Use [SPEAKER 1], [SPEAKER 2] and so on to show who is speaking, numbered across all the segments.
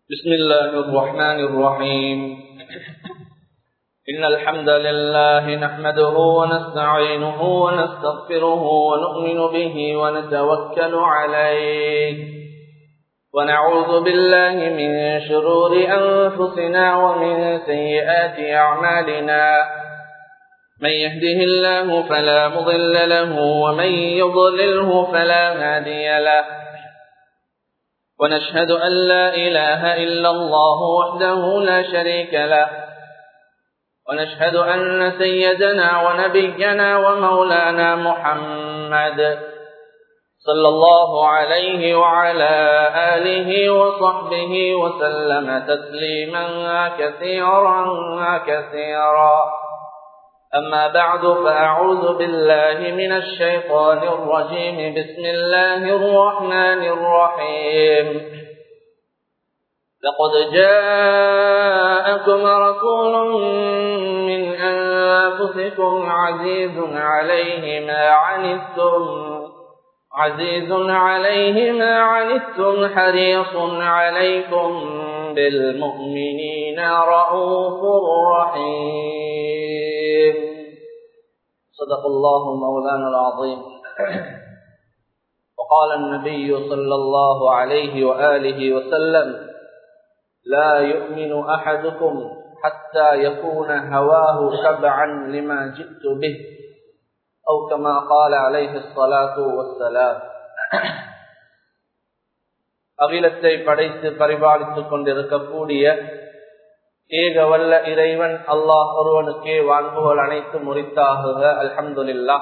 [SPEAKER 1] بسم الله الرحمن الرحيم إن الحمد لله نحمده ونستعينه ونستغفره ونؤمن به ونتوكل عليه ونعوذ بالله من شرور أنفسنا ومن سيئات أعمالنا من يهده الله فلا مضل له ومن يضلله فلا هادي له ونشهد أن لا إله إلا الله وحده لا شريك له ونشهد أن سيدنا ونبينا ومولانا محمد صلى الله عليه وعلى آله وصحبه وسلم تسليما كثيرا كثيرا أما بعد فأعوذ بالله من الشيطان الرجيم بسم الله الرحمن الرحيم لقد جاءكم رسول من أنفسكم عزيز عليه ما عنتم عزيز عليه ما عنتم حريص عليكم بالمؤمنين رؤوف رحيم صدق الله مولانا العظيم وقال النبي صلى الله عليه وآله وسلم لا يؤمن أحدكم حتى يكون هواه شبعا لما جئت به أو كما قال عليه الصلاة والسلام அகிலத்தை படைத்து பரிபாலித்துக் கொண்டிருக்கக்கூடிய ஏக வல்ல இறைவன் அல்லாஹ் ஒருவனுக்கே வான்புகள் அனைத்து முறித்தாகுக அல்ஹம்துல்லா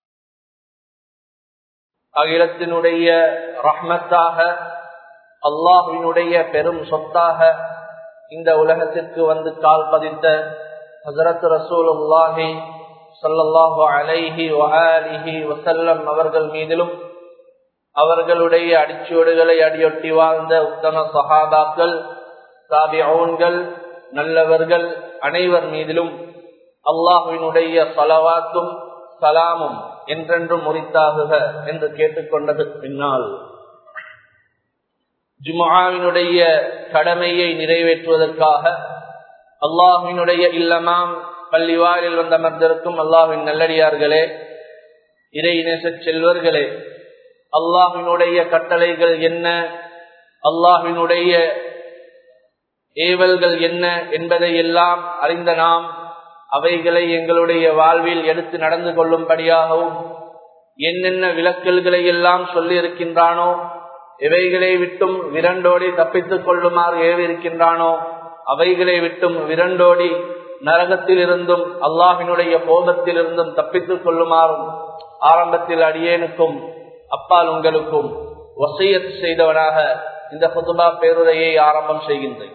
[SPEAKER 1] அகிலத்தினுடைய ரஹ்மத்தாக அல்லாஹினுடைய பெரும் சொத்தாக இந்த உலகத்திற்கு வந்து கால் பதித்த ஹசரத் ரசூலுல்லாஹி சல்லாஹு அலைஹி வஹாலிஹி வசல்லம் அவர்கள் மீதிலும் அவர்களுடைய அடிச்சுவடுகளை அடியொட்டி வாழ்ந்த உத்தம சஹாபாக்கள் சாபியோன்கள் நல்லவர்கள் அனைவர் மீதிலும் அல்லாஹுவினுடைய சலவாத்தும் சலாமும் என்றென்றும் முறித்தாகுக என்று கேட்டுக்கொண்டது பின்னால் ஜுமாவினுடைய கடமையை நிறைவேற்றுவதற்காக அல்லாஹினுடைய இல்லமாம் பள்ளிவாரில் வந்தமர்ந்திருக்கும் அல்லாஹின் நல்லடியார்களே இறை நேச செல்வர்களே அல்லாஹினுடைய கட்டளைகள் என்ன அல்லாஹினுடைய ஏவல்கள் என்ன என்பதை எல்லாம் அறிந்த நாம் அவைகளை எங்களுடைய வாழ்வில் எடுத்து நடந்து கொள்ளும்படியாகவும் என்னென்ன விளக்கல்களை எல்லாம் சொல்லி இருக்கின்றானோ எவைகளை விட்டும் விரண்டோடி தப்பித்துக் கொள்ளுமாறு ஏவிருக்கின்றானோ அவைகளை விட்டும் விரண்டோடி நரகத்தில் இருந்தும் அல்லாஹினுடைய போகத்தில் இருந்தும் தப்பித்துக் கொள்ளுமாறும் ஆரம்பத்தில் அடியேனுக்கும் அப்பால் உங்களுக்கும் வசையத் செய்தவனாக இந்த புதுபா பேருரையை ஆரம்பம் செய்கின்றேன்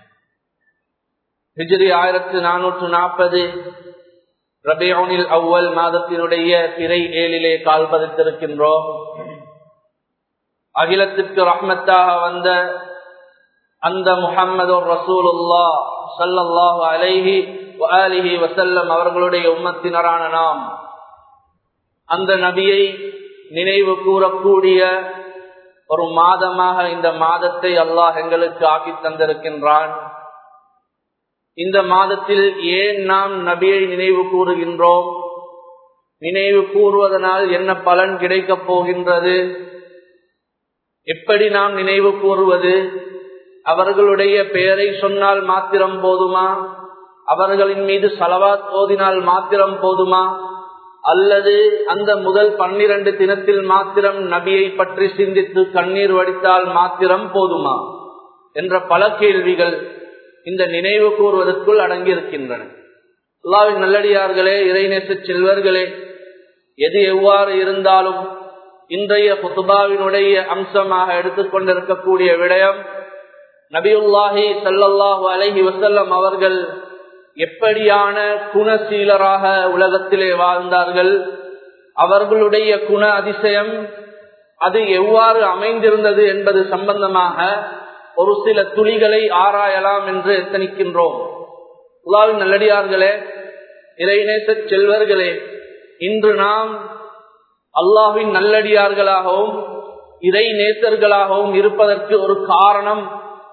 [SPEAKER 1] ஹிஜ்ரி ஆயிரத்தி நானூற்று நாற்பது ரபியோனில் அவ்வல் மாதத்தினுடைய பிறை ஏழிலே கால் பதித்திருக்கின்றோம் அகிலத்திற்கு ரஹ்மத்தாக வந்த அந்த முகம்மது ரசூலுல்லா சல்லல்லாஹு அலைஹி அலிஹி வசல்லம் அவர்களுடைய உம்மத்தினரான நாம் அந்த நபியை நினைவு கூறக்கூடிய ஒரு மாதமாக இந்த மாதத்தை அல்லாஹ் எங்களுக்கு ஆக்கி தந்திருக்கின்றான் இந்த மாதத்தில் ஏன் நாம் நபியை நினைவு கூறுகின்றோம் நினைவு கூறுவதனால் என்ன பலன் கிடைக்கப் போகின்றது எப்படி நாம் நினைவு கூறுவது அவர்களுடைய பெயரை சொன்னால் மாத்திரம் போதுமா அவர்களின் மீது சலவாத் ஓதினால் மாத்திரம் போதுமா அல்லது அந்த முதல் பன்னிரண்டு தினத்தில் மாத்திரம் நபியை பற்றி சிந்தித்து கண்ணீர் வடித்தால் மாத்திரம் போதுமா என்ற பல கேள்விகள் இந்த நினைவு கூறுவதற்குள் அடங்கியிருக்கின்றன அல்லாவின் நல்லடியார்களே இறைநேச செல்வர்களே எது எவ்வாறு இருந்தாலும் இன்றைய புத்துபாவினுடைய அம்சமாக எடுத்துக்கொண்டிருக்கக்கூடிய விடயம் நபியுல்லாஹி சல்லல்லாஹு அலஹி வசல்லம் அவர்கள் எப்படியான குணசீலராக உலகத்திலே வாழ்ந்தார்கள் அவர்களுடைய குண அதிசயம் அது எவ்வாறு அமைந்திருந்தது என்பது சம்பந்தமாக ஒரு சில துளிகளை ஆராயலாம் என்று எத்தனிக்கின்றோம் உலாவின் நல்லடியார்களே இறைநேச செல்வர்களே இன்று நாம் அல்லாவின் நல்லடியார்களாகவும் இறை நேசர்களாகவும் இருப்பதற்கு ஒரு காரணம்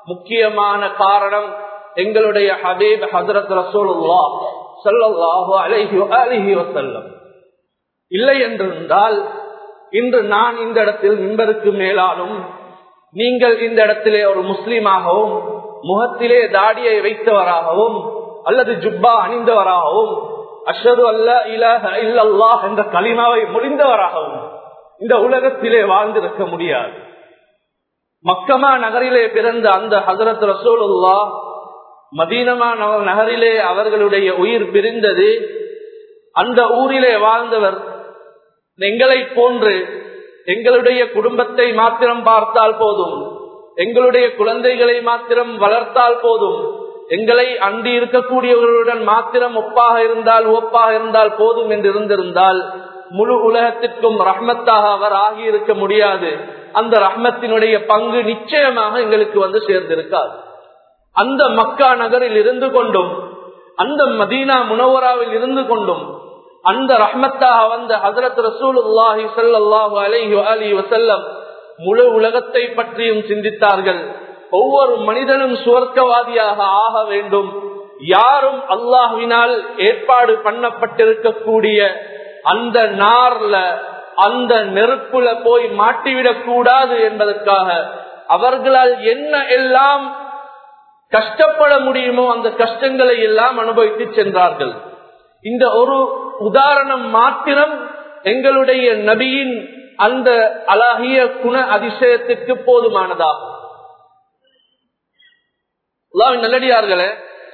[SPEAKER 1] முக்கியமான காரணம் எங்களுடைய ஹபீப் ஹசரத் ரசூலுல்லா சல்லாஹு அலைஹி அலிஹி வசல்லம் இல்லை என்றிருந்தால் இன்று நான் இந்த இடத்தில் மின்பருக்கு மேலாலும் நீங்கள் இந்த இடத்திலே ஒரு முஸ்லீமாகவும் முகத்திலே தாடியை வைத்தவராகவும் அல்லது ஜுப்பா அணிந்தவராகவும் அஷது அல்ல இலஹ இல்லல்லாஹ் என்ற களிமாவை முடிந்தவராகவும் இந்த உலகத்திலே வாழ்ந்திருக்க முடியாது மக்கமா நகரிலே பிறந்த அந்த ஹசரத் ரசூலுல்லா மதீனமா நகரிலே அவர்களுடைய உயிர் பிரிந்தது அந்த ஊரிலே வாழ்ந்தவர் எங்களை போன்று எங்களுடைய குடும்பத்தை மாத்திரம் பார்த்தால் போதும் எங்களுடைய குழந்தைகளை மாத்திரம் வளர்த்தால் போதும் எங்களை அண்டி இருக்கக்கூடியவர்களுடன் மாத்திரம் ஒப்பாக இருந்தால் ஒப்பாக இருந்தால் போதும் என்று இருந்திருந்தால் முழு உலகத்திற்கும் ரஹ்மத்தாக அவர் ஆகி இருக்க முடியாது அந்த ரஹ்மத்தினுடைய பங்கு நிச்சயமாக எங்களுக்கு வந்து சேர்ந்திருக்காது அந்த மக்கா நகரில் இருந்து கொண்டும் அந்த மதீனா முனவராவில் இருந்து கொண்டும் அந்த ரஹ்மத்தாக வந்த ஹசரத் ரசூலுல்லாஹி சல்லாஹு அலைஹி அலி வசல்லம் முழு உலகத்தை பற்றியும் சிந்தித்தார்கள் ஒவ்வொரு மனிதனும் சுவர்க்கவாதியாக ஆக வேண்டும் யாரும் அல்லாஹுவினால் ஏற்பாடு பண்ணப்பட்டிருக்கக்கூடிய அந்த நார்ல அந்த நெருப்புல போய் மாட்டிவிடக் கூடாது என்பதற்காக அவர்களால் என்ன எல்லாம் கஷ்டப்பட முடியுமோ அந்த கஷ்டங்களை எல்லாம் அனுபவித்து சென்றார்கள் இந்த ஒரு உதாரணம் மாத்திரம் எங்களுடைய நபியின் அந்த அழகிய குண அதிசயத்திற்கு போதுமானதாகும் நல்லடியார்களே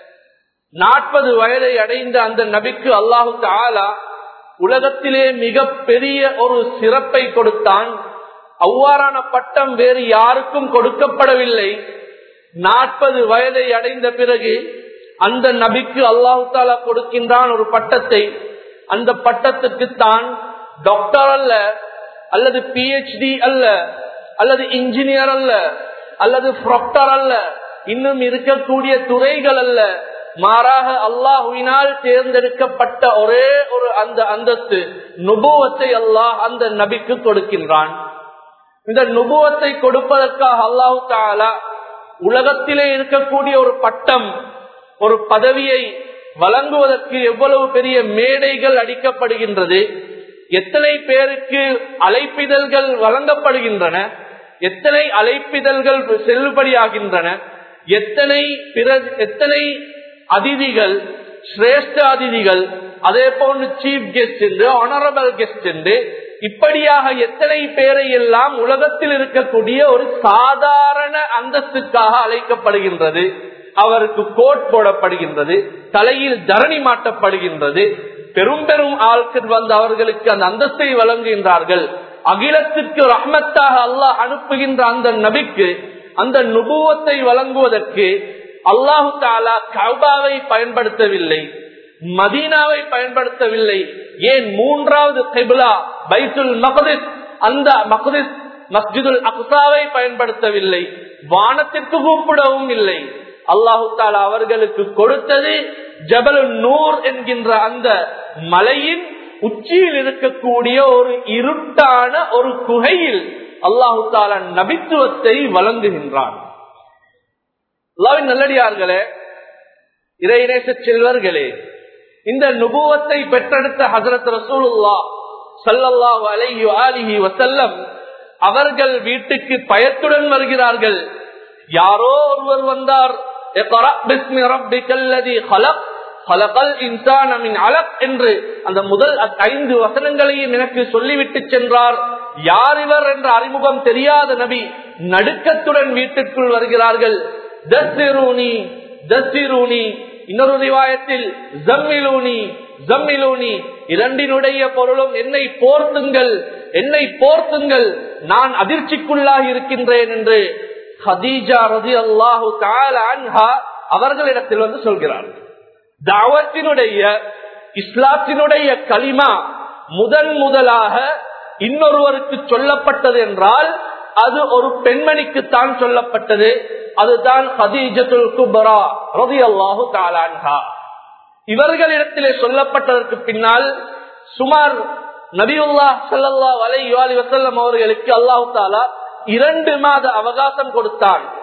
[SPEAKER 1] நாற்பது வயதை அடைந்த அந்த நபிக்கு அல்லாஹு ஆலா உலகத்திலே மிக பெரிய ஒரு சிறப்பை கொடுத்தான் அவ்வாறான பட்டம் வேறு யாருக்கும் கொடுக்கப்படவில்லை நாற்பது வயதை அடைந்த பிறகு அந்த நபிக்கு அல்லாஹு தாலா கொடுக்கின்றான் ஒரு பட்டத்தை அந்த பட்டத்துக்கு தான் டாக்டர் அல்ல அல்லது பிஹெச்டி அல்ல அல்லது இன்ஜினியர் அல்ல அல்லது ப்ரொக்டர் அல்ல இன்னும் இருக்கக்கூடிய துறைகள் அல்ல மாறாக அல்லாஹுவினால் தேர்ந்தெடுக்கப்பட்ட ஒரே ஒரு அந்த அந்தஸ்து நுபுவத்தை அல்லாஹ் அந்த நபிக்கு கொடுக்கின்றான் இந்த நுபுவத்தை கொடுப்பதற்காக அல்லாஹு தாலா உலகத்திலே இருக்கக்கூடிய ஒரு பட்டம் ஒரு பதவியை வழங்குவதற்கு எவ்வளவு பெரிய மேடைகள் அடிக்கப்படுகின்றது எத்தனை பேருக்கு அழைப்பிதழ்கள் வழங்கப்படுகின்றன எத்தனை அழைப்பிதழ்கள் செல்லுபடியாகின்றன எத்தனை பிற எத்தனை அதிதிகள் சிரேஷ்ட அதிதிகள் அதே போன்று சீஃப் கெஸ்ட் என்று ஆனரபிள் கெஸ்ட் என்று இப்படியாக எத்தனை பேரை எல்லாம் உலகத்தில் இருக்கக்கூடிய ஒரு சாதாரண அந்தஸ்துக்காக அழைக்கப்படுகின்றது அவருக்கு கோட் போடப்படுகின்றது தலையில் தரணி மாட்டப்படுகின்றது பெரும் பெரும் ஆட்கள் வந்து அவர்களுக்கு அந்த அந்தஸ்தை வழங்குகின்றார்கள் அகிலத்திற்கு ரஹ்மத்தாக அல்லாஹ் அனுப்புகின்ற அந்த நபிக்கு அந்த நுபுவத்தை வழங்குவதற்கு அல்லாஹு தாலா கவுபாவை பயன்படுத்தவில்லை மதீனாவை பயன்படுத்தவில்லை ஏன் மூன்றாவது கிபிலா பைத்துல் மகதிஸ் அந்த மகதிஸ் மஸ்ஜிதுல் அக்சாவை பயன்படுத்தவில்லை வானத்திற்கு கூப்பிடவும் இல்லை அல்லாஹு தாலா அவர்களுக்கு கொடுத்தது ஜபல் நூர் என்கின்ற அந்த மலையின் உச்சியில் இருக்கக்கூடிய ஒரு இருட்டான ஒரு குகையில் அல்லாஹு தாலா நபித்துவத்தை வழங்குகின்றான் நல்லடியார்களே இறைநேச செல்வர்களே இந்த நுபுவத்தை பெற்றெடுத்த ஹசரத் ரசூலுல்லா சல்லல்லாஹு அலைஹி ஆலிஹி வசல்லம் அவர்கள் வீட்டுக்கு பயத்துடன் வருகிறார்கள் யாரோ ஒருவர் வந்தார் என்று அந்த முதல் ஐந்து வசனங்களையும் எனக்கு சொல்லிவிட்டு சென்றார் யார் இவர் என்ற அறிமுகம் தெரியாத நபி நடுக்கத்துடன் வீட்டுக்குள் வருகிறார்கள் தஸ்ரூனி தஸ்ரூனி இன்னொரு ரிவாயத்தில் ஜம்மிலூனி ஜம்மிலூனி இரண்டினுடைய பொருளும் என்னை போர்த்துங்கள் என்னை போர்த்துங்கள் நான் அதிர்ச்சிக்குள்ளாக இருக்கின்றேன் என்று ஹதீஜா ரதி அல்லாஹு அன்ஹா அவர்களிடத்தில் வந்து சொல்கிறார் தாவத்தினுடைய இஸ்லாத்தினுடைய களிமா முதன் முதலாக இன்னொருவருக்கு சொல்லப்பட்டது என்றால் அது ஒரு பெண்மணிக்கு தான் சொல்லப்பட்டது அதுதான் ஹதீஜத்துல் குபரா ரதி அல்லாஹு தாலான்ஹா இவர்களிடத்திலே சொல்லப்பட்டதற்கு பின்னால் சுமார் நபியுல்லா சல்லா அலை அலி வசல்லம் அவர்களுக்கு அல்லாஹு தாலா இரண்டு மாத அவகாசம் கொடுத்தான்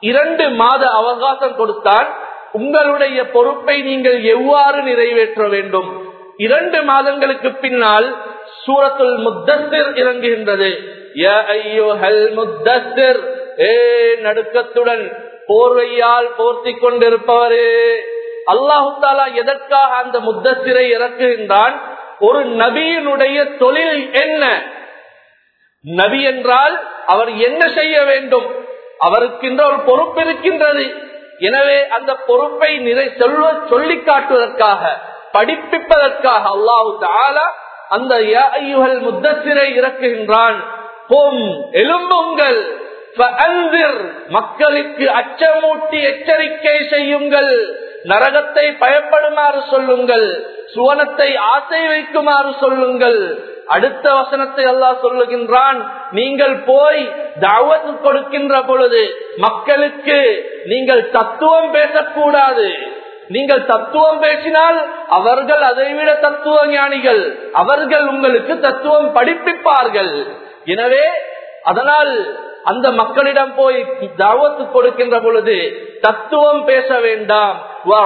[SPEAKER 1] இரண்டு மாத அவகாசம் கொடுத்தான் உங்களுடைய பொறுப்பை நீங்கள் எவ்வாறு நிறைவேற்ற வேண்டும் இரண்டு மாதங்களுக்கு பின்னால் சூரத்துல் முத்தஸ்திர் இறங்குகின்றது யா ஐயோஹல் முத்தஸ்திர் ஏ நடுக்கத்துடன் போர்வையால் போர்த்தி கொண்டிருப்பவரே அல்லாஹு தாலா எதற்காக அந்த முத்தஸ்திரை இறக்குகின்றான் ஒரு நபியினுடைய தொழில் என்ன நபி என்றால் அவர் என்ன செய்ய வேண்டும் அவருக்கின்ற ஒரு பொறுப்பு இருக்கின்றது எனவே அந்த பொறுப்பை நிறை சொல்ல சொல்லி காட்டுவதற்காக படிப்பிப்பதற்காக அல்லாஹு தாலா அந்த ஐயுகள் முத்தசிரை இறக்குகின்றான் பொம் எலும்புங்கள் மக்களுக்கு அச்சமூட்டி எச்சரிக்கை செய்யுங்கள் நரகத்தை பயப்படுமாறு சொல்லுங்கள் சுவனத்தை ஆசை வைக்குமாறு சொல்லுங்கள் அடுத்த வசனத்தை அல்லாஹ் சொல்லுகின்றான் நீங்கள் போய் தாவத்து கொடுக்கின்ற பொழுது மக்களுக்கு நீங்கள் தத்துவம் பேசக்கூடாது நீங்கள் தத்துவம் பேசினால் அவர்கள் அதைவிட தத்துவ ஞானிகள் அவர்கள் உங்களுக்கு தத்துவம் படிப்பிப்பார்கள் எனவே அதனால் அந்த மக்களிடம் போய் தாவத்து கொடுக்கின்ற பொழுது தத்துவம் பேச வேண்டாம்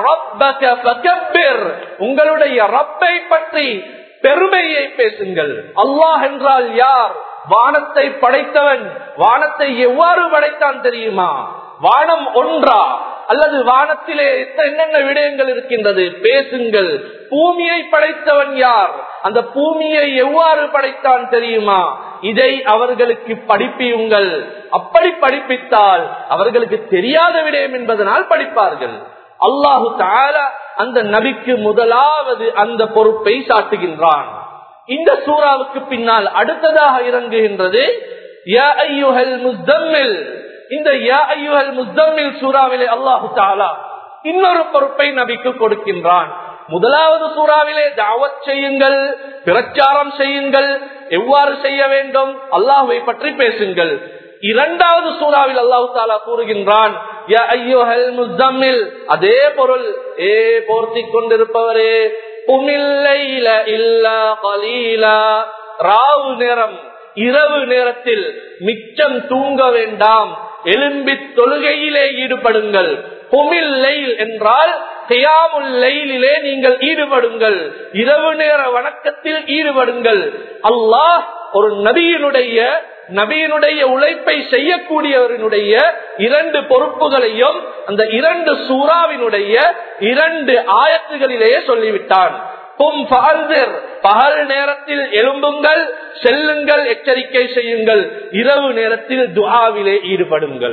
[SPEAKER 1] உங்களுடைய ரப்பை பற்றி பெருமையை பேசுங்கள் அல்லாஹ் என்றால் யார் வானத்தை படைத்தவன் வானத்தை எவ்வாறு படைத்தான் தெரியுமா வானம் ஒன்றா அல்லது வானத்திலே என்னென்ன விடயங்கள் இருக்கின்றது பேசுங்கள் பூமியை படைத்தவன் யார் அந்த பூமியை எவ்வாறு படைத்தான் தெரியுமா இதை அவர்களுக்கு படிப்பியுங்கள் அப்படி படிப்பித்தால் அவர்களுக்கு தெரியாத விடயம் என்பதனால் படிப்பார்கள் அல்லாஹு தாலா அந்த நபிக்கு முதலாவது அந்த பொறுப்பை சாட்டுகின்றான் இந்த சூறாவுக்கு பின்னால் அடுத்ததாக இறங்குகின்றது இந்த முஸ்தம்மில் சூறாவிலே அல்லாஹு தாலா இன்னொரு பொறுப்பை நபிக்கு கொடுக்கின்றான் முதலாவது சூறாவிலே தாவத் செய்யுங்கள் பிரச்சாரம் செய்யுங்கள் எவ்வாறு செய்ய வேண்டும் அல்லாஹுவை பற்றி பேசுங்கள் இரண்டாவது சூறாவில் அல்லாஹு தாலா கூறுகின்றான் அதே பொருள் ஏ போர்த்தி கொண்டிருப்பவரே ராவு நேரம் இரவு நேரத்தில் மிச்சம் தூங்க வேண்டாம் எலும்பி தொழுகையிலே ஈடுபடுங்கள் பொமில் லெயில் என்றால் செய்யாமுல் லெயிலே நீங்கள் ஈடுபடுங்கள் இரவு நேர வணக்கத்தில் ஈடுபடுங்கள் அல்லாஹ் ஒரு நபியினுடைய நபியினுடைய உழைப்பை செய்யக்கூடியவரினுடைய இரண்டு பொறுப்புகளையும் அந்த இரண்டு சூறாவினுடைய இரண்டு ஆயத்துகளிலேயே சொல்லிவிட்டான் பகல் நேரத்தில் எழும்புங்கள் செல்லுங்கள் எச்சரிக்கை செய்யுங்கள் இரவு நேரத்தில் துஆவிலே ஈடுபடுங்கள்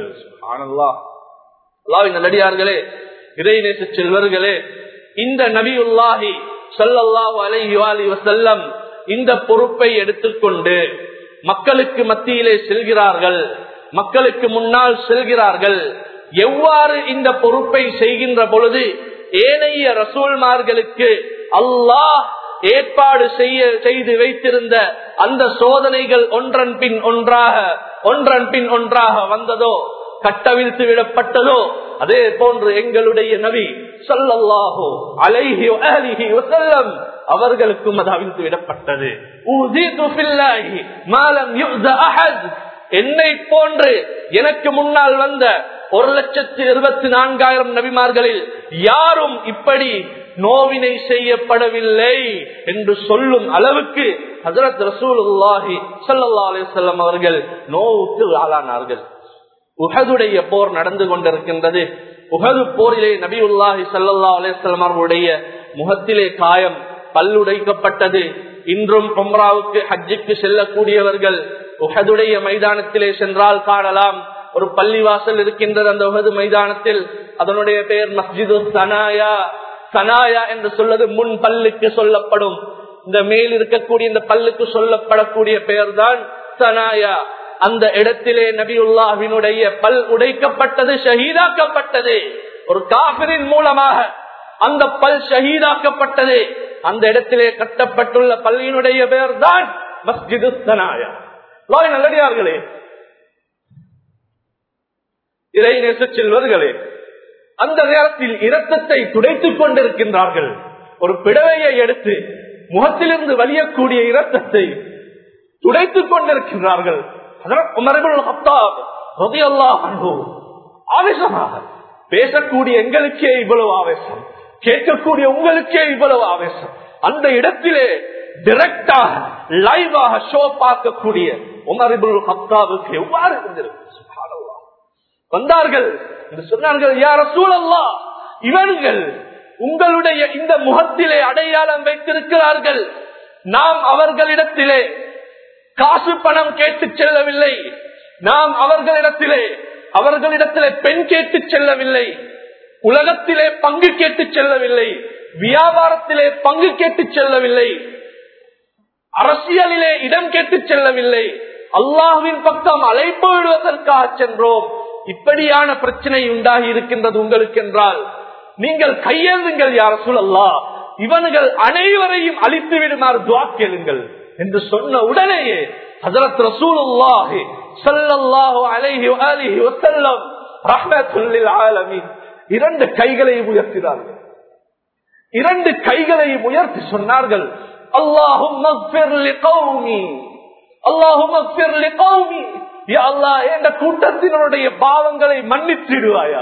[SPEAKER 1] நடிகார்களே இறைநேச செல்வர்களே இந்த நபியுல்லாஹி சல்லல்லாஹு அலைஹி வசல்லம் இந்த பொறுப்பை எடுத்துக்கொண்டு மக்களுக்கு மத்தியிலே செல்கிறார்கள் மக்களுக்கு முன்னால் செல்கிறார்கள் எவ்வாறு இந்த பொறுப்பை செய்கின்ற பொழுது ஏனைய ரசூல்மார்களுக்கு அல்லாஹ் ஏற்பாடு செய்ய செய்து வைத்திருந்த அந்த சோதனைகள் ஒன்றன் பின் ஒன்றாக ஒன்றன் பின் ஒன்றாக வந்ததோ கட்டவிழ்த்து விடப்பட்டதோ அதே போன்று எங்களுடைய நபி சொல்லல்லாஹோ அலைஹி அலிஹி வசல்லம் அவர்களுக்கும் அது அவிழ்த்து விடப்பட்டது என்னை போன்று எனக்கு முன்னால் வந்த ஒரு லட்சத்து இருபத்தி நான்காயிரம் நபிமார்களில் யாரும் இப்படி நோவினை செய்யப்படவில்லை என்று சொல்லும் அளவுக்கு ஹசரத் ரசூலுல்லாஹி சல்லா அலிசல்லம் அவர்கள் நோவுக்கு ஆளானார்கள் உஹதுடைய போர் நடந்து கொண்டிருக்கின்றது உஹது போரிலே நபியுல்லாஹி சல்லா அலிசல்லம் அவர்களுடைய முகத்திலே காயம் பல்லுடைக்கப்பட்டது இன்றும் உம்ராவுக்கு ஹஜ்ஜுக்கு செல்லக்கூடியவர்கள் உஹதுடைய மைதானத்திலே சென்றால் காணலாம் ஒரு பள்ளிவாசல் இருக்கின்றது அந்த உகது மைதானத்தில் அதனுடைய பெயர் மஸ்ஜிது சனாயா சனாயா என்று சொல்வது முன் பல்லுக்கு சொல்லப்படும் இந்த மேல் இருக்கக்கூடிய இந்த பல்லுக்கு சொல்லப்படக்கூடிய பெயர் தான் சனாயா அந்த இடத்திலே நபியுல்லாவினுடைய பல் உடைக்கப்பட்டது ஷஹீதாக்கப்பட்டது ஒரு காபிரின் மூலமாக அந்த பல் ஷஹீதாக்கப்பட்டது அந்த இடத்திலே கட்டப்பட்டுள்ள பள்ளியினுடைய பெயர் தான் மஸ்ஜிது சனாயா லாய் நல்லடியார்களே இறை நேச செல்வர்களே அந்த நேரத்தில் இரத்தத்தை துடைத்துக் கொண்டிருக்கின்றார்கள் ஒரு பிடவையை எடுத்து முகத்திலிருந்து வலியக்கூடிய இரத்தத்தை துடைத்துக் கொண்டிருக்கின்றார்கள் ஆவேசமாக பேசக்கூடிய எங்களுக்கே இவ்வளவு ஆவேசம் கேட்கக்கூடிய உங்களுக்கே இவ்வளவு ஆவேசம் அந்த இடத்திலே டிரெக்டாக லைவாக ஷோ பார்க்கக்கூடிய உமரிபுல் ஹப்தாவுக்கு எவ்வாறு இருந்திருக்கும் சுப்ஹானல்லாஹ். வந்தார்கள் என்று சொன்னார்கள் யார சூழல்லா இவர்கள் உங்களுடைய இந்த முகத்திலே அடையாளம் வைத்திருக்கிறார்கள் நாம் அவர்களிடத்திலே காசு பணம் கேட்டு செல்லவில்லை நாம் அவர்களிடத்திலே அவர்களிடத்திலே பெண் கேட்டு செல்லவில்லை உலகத்திலே பங்கு கேட்டு செல்லவில்லை வியாபாரத்திலே பங்கு கேட்டு செல்லவில்லை அரசியலிலே இடம் கேட்டு செல்லவில்லை அல்லாஹுவின் பக்கம் அழைப்பு விடுவதற்காக சென்றோம் இப்படியான பிரச்சனை உண்டாகி இருக்கின்றது உங்களுக்கு என்றால் நீங்கள் கையெழுங்கள் யார சூழல்லா இவன்கள் அனைவரையும் அழித்து விடுமாறு துவா கேளுங்கள் என்று சொன்ன உடனேயே ஹசரத் ரசூலுல்லாஹி ஸல்லல்லாஹு அலைஹி வஆலிஹி வஸல்லம் ரஹ்மத்துல் லில் ஆலமீன் இரண்டு கைகளை உயர்த்தினார்கள் இரண்டு கைகளை உயர்த்தி சொன்னார்கள் அல்லாஹும் அல்லாஹும் என்ற கூட்டத்தினருடைய பாவங்களை மன்னித்திடுவாயா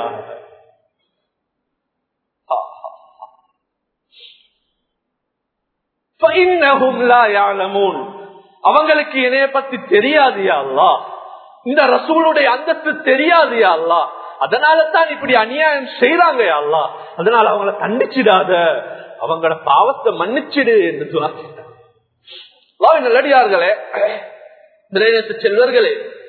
[SPEAKER 1] فإنهم لا يعلمون. அவங்களுக்கு என்னைய பத்தி தெரியாது யா அல்லாஹ் இந்த ரசூலுடைய அந்தஸ்து தெரியாது யா அல்லாஹ் அதனால தான் இப்படி அநியாயம் செய்யறாங்க யா அல்லாஹ் அதனால அவங்கள கண்டிச்சிடாத அவங்களோட பாவத்தை மன்னிச்சிடு என்று துவா செய்தார். அல்லாஹ்வின் நல்லடியார்களே திரேனத்து செல்வர்களே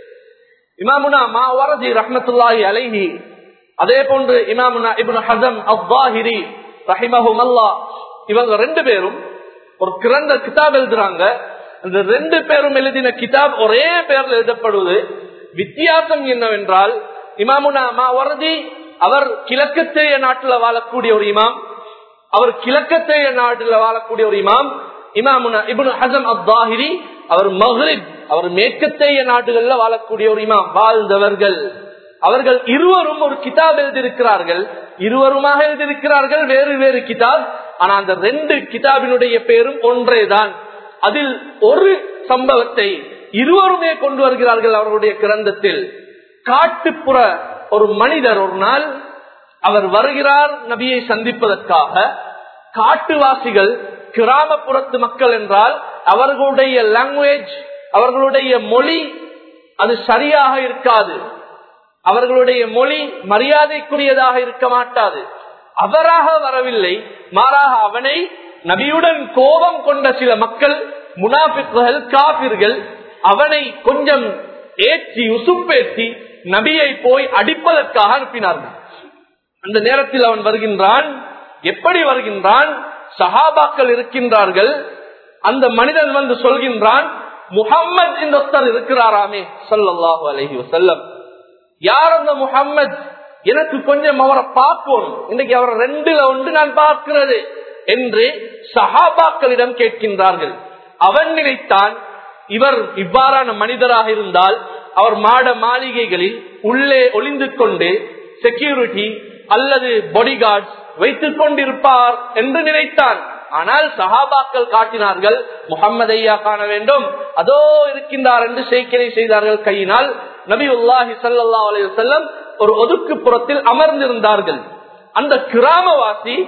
[SPEAKER 1] இமாமுனா மா வரதி ரஹ்மத்துல்லாஹி அலைஹி அதே போன்று இமாமுனா இப்னு ஹசம் அவ்வாஹிரி ரஹிமஹும் அல்லாஹ் இவங்க ரெண்டு பேரும் ஒரு கிரந்த கிதாப் எழுதுறாங்க அந்த ரெண்டு பேரும் எழுதின கிதாப் ஒரே பேர்ல எழுதப்படுவது வித்தியாசம் என்னவென்றால் இமாமுனா மா வரதி அவர் கிழக்கத்தேய நாட்டில் வாழக்கூடிய ஒரு இமாம் அவர் கிழக்கத்தேய நாட்டில் வாழக்கூடிய ஒரு இமாம் இமாமுனா இப்னு ஹசம் அத்தாஹிரி அவர் மஹ்ரிப் அவர் மேற்கத்தேய நாடுகள்ல வாழக்கூடிய ஒரு இமாம் வாழ்ந்தவர்கள் அவர்கள் இருவரும் ஒரு கிதாப் எழுதியிருக்கிறார்கள் இருவருமாக எழுதியிருக்கிறார்கள் வேறு வேறு கிதாப் ஆனா அந்த ரெண்டு கிதாபினுடைய பேரும் ஒன்றேதான் அதில் ஒரு சம்பவத்தை இருவருமே கொண்டு வருகிறார்கள் அவர்களுடைய கிரந்தத்தில் காட்டுப்புற ஒரு மனிதர் ஒரு நாள் அவர் வருகிறார் நபியை சந்திப்பதற்காக காட்டுவாசிகள் கிராமப்புறத்து மக்கள் என்றால் அவர்களுடைய லாங்குவேஜ் அவர்களுடைய மொழி அது சரியாக இருக்காது அவர்களுடைய மொழி மரியாதைக்குரியதாக இருக்க மாட்டாது அவராக வரவில்லை மாறாக அவனை நபியுடன் கோபம் கொண்ட சில மக்கள் முனாபிக்குகள் காபிர்கள் அவனை கொஞ்சம் ஏற்றி உசுப்பேற்றி நபியை போய் அடிப்பதற்காக அனுப்பினார்கள் அந்த நேரத்தில் அவன் வருகின்றான் எப்படி வருகின்றான் சஹாபாக்கள் இருக்கின்றார்கள் அந்த மனிதன் வந்து சொல்கின்றான் முகம்மது இந்த ஒருத்தர் இருக்கிறாராமே சல்லாஹூ அலஹி வசல்லம் யார் அந்த முகம்மது எனக்கு கொஞ்சம் அவரை பார்க்கணும் இன்னைக்கு அவரை ரெண்டுல ஒன்று நான் பார்க்கிறது என்று சஹாபாக்களிடம் கேட்கின்றார்கள் அவன் நினைத்தான் இவர் இவ்வாறான மனிதராக இருந்தால் அவர் மாட மாளிகைகளில் உள்ளே ஒளிந்து கொண்டு செக்யூரிட்டி அல்லது பாடிகார்ட்ஸ் வைத்துக் கொண்டிருப்பார் என்று நினைத்தான் ஆனால் சஹாபாக்கள் காட்டினார்கள் முகம்மதையா காண வேண்டும் அதோ இருக்கின்றார் என்று செய்கை செய்தார்கள் கையினால் நபி உல்லாஹி சல்லா அலைய செல்லம் ஒரு ஒதுக்கு புறத்தில் அமர்ந்திருந்தார்கள் அந்த கிராமவாசி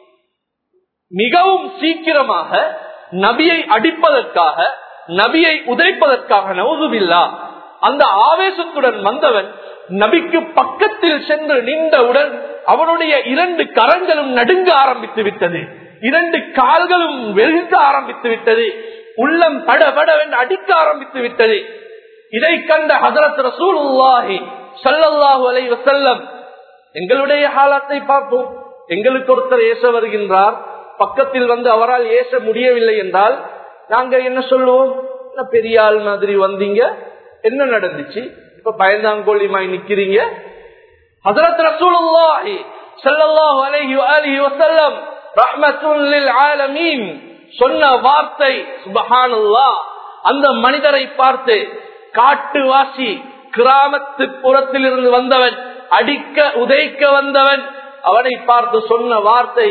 [SPEAKER 1] மிகவும் சீக்கிரமாக நபியை அடிப்பதற்காக நபியை உதைப்பதற்காக நவுதுவில்லா அந்த ஆவேசத்துடன் வந்தவன் நபிக்கு பக்கத்தில் சென்று நின்றவுடன் அவனுடைய இரண்டு கரங்களும் நடுங்க ஆரம்பித்து விட்டது இரண்டு கால்களும் வெறுக்க ஆரம்பித்து விட்டது உள்ளம் படபடவென்று அடிக்க ஆரம்பித்து விட்டது இதை கண்ட ஹசரத் ரசூலுல்லாஹி சல்லல்லாஹு அலை வசல்லம் எங்களுடைய ஹாலத்தை பார்ப்போம் எங்களுக்கு ஒருத்தர் ஏச வருகின்றார் பக்கத்தில் வந்து அவரால் ஏச முடியவில்லை என்றால் நாங்க என்ன சொல்லுவோம் பெரிய ஆள் மாதிரி வந்தீங்க என்ன நடந்துச்சு இப்ப பயந்தாங்கோழிமாய் நிக்கிறீங்க ஹசரத் ரசூலுல்லாஹி ஸல்லல்லாஹு அலைஹி வஆலிஹி வஸல்லம் ரஹ்மத்துல் லில் ஆலமீன் சொன்ன வார்த்தை சுப்ஹானல்லாஹ் அந்த மனிதரை பார்த்து காட்டுவாசி கிராமத்து புறத்தில் இருந்து வந்தவன் அடிக்க உதைக்க வந்தவன் அவனை பார்த்து சொன்ன வார்த்தை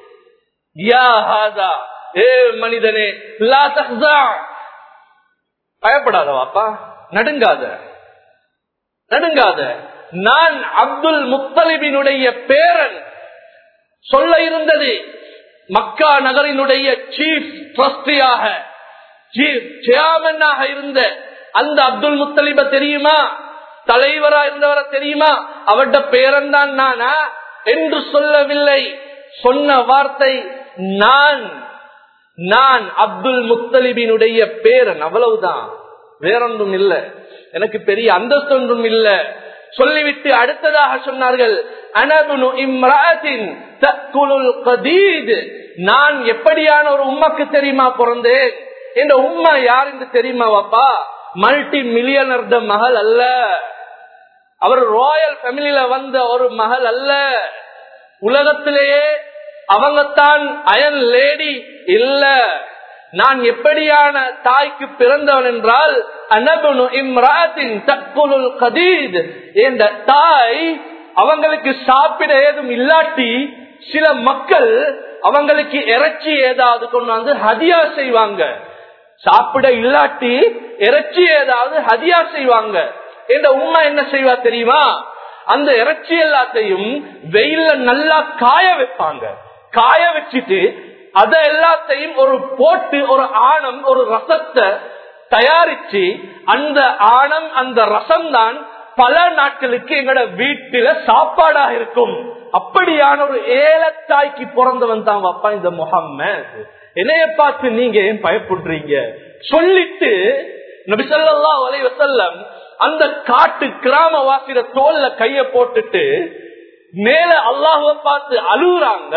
[SPEAKER 1] யா ஹாதா ஏ மனிதனே லா தஹ்ஸா பயப்படாத வாப்பா நடுங்காத நடுங்காத நான் அப்துல் முத்தலிபினுடைய பேரன் சொல்ல இருந்தது மக்கா நகரினுடைய சீஃப் ட்ரஸ்டியாக சீஃப் சேர்மனாக இருந்த அந்த அப்துல் முத்தலிப தெரியுமா தலைவரா இருந்தவரை தெரியுமா அவட பேரன் தான் நானா என்று சொல்லவில்லை சொன்ன வார்த்தை நான் நான் அப்துல் முத்தலிபினுடைய பேரன் அவ்வளவுதான் வேறொன்றும் இல்ல எனக்கு பெரிய அந்தஸ்து ஒன்றும் இல்ல சொல்லிவிட்டு அடுத்ததாக சொன்னார்கள் அனபுனு இம்ராத்தின் தக்குலுல் கதீத் நான் எப்படியான ஒரு உம்மக்கு தெரியுமா பிறந்தேன் இந்த உம்மா யார் என்று தெரியுமா வாப்பா மல்டி மில்லியனர் மகள் அல்ல அவர் ராயல் ஃபேமிலியில வந்த ஒரு மகள் அல்ல உலகத்திலேயே அவங்கத்தான் அயன் லேடி இல்ல நான் எப்படியான தாய்க்கு பிறந்தவன் என்றால் அனபுனு இம்ராத்தின் தக்குலுல் கதீத் என்ற தாய் அவங்களுக்கு சாப்பிட ஏதும் இல்லாட்டி சில மக்கள் அவங்களுக்கு இறைச்சி ஏதாவது கொண்டு வந்து ஹதியா செய்வாங்க சாப்பிட இல்லாட்டி இறைச்சி ஏதாவது ஹதியா செய்வாங்க இந்த உண்மை என்ன செய்வா தெரியுமா அந்த இறைச்சி எல்லாத்தையும் வெயில்ல நல்லா காய வைப்பாங்க காய வச்சுட்டு அத எல்லாத்தையும் ஒரு போட்டு ஒரு ஆணம் ஒரு ரசத்தை தயாரிச்சு அந்த ஆணம் அந்த ரசம் தான் பல நாட்களுக்கு எங்கட வீட்டில சாப்பாடாக இருக்கும் அப்படியான ஒரு ஏலத்தாய்க்கு பிறந்தவன் தான் அப்பா இந்த முகம்மது என்னைய பார்த்து நீங்க ஏன் பயப்படுறீங்க சொல்லிட்டு நபிசல்லா அலை வசல்லம் அந்த காட்டு கிராமவாசிர தோல்ல கைய போட்டுட்டு மேல அல்லாஹுவ பார்த்து அழுகுறாங்க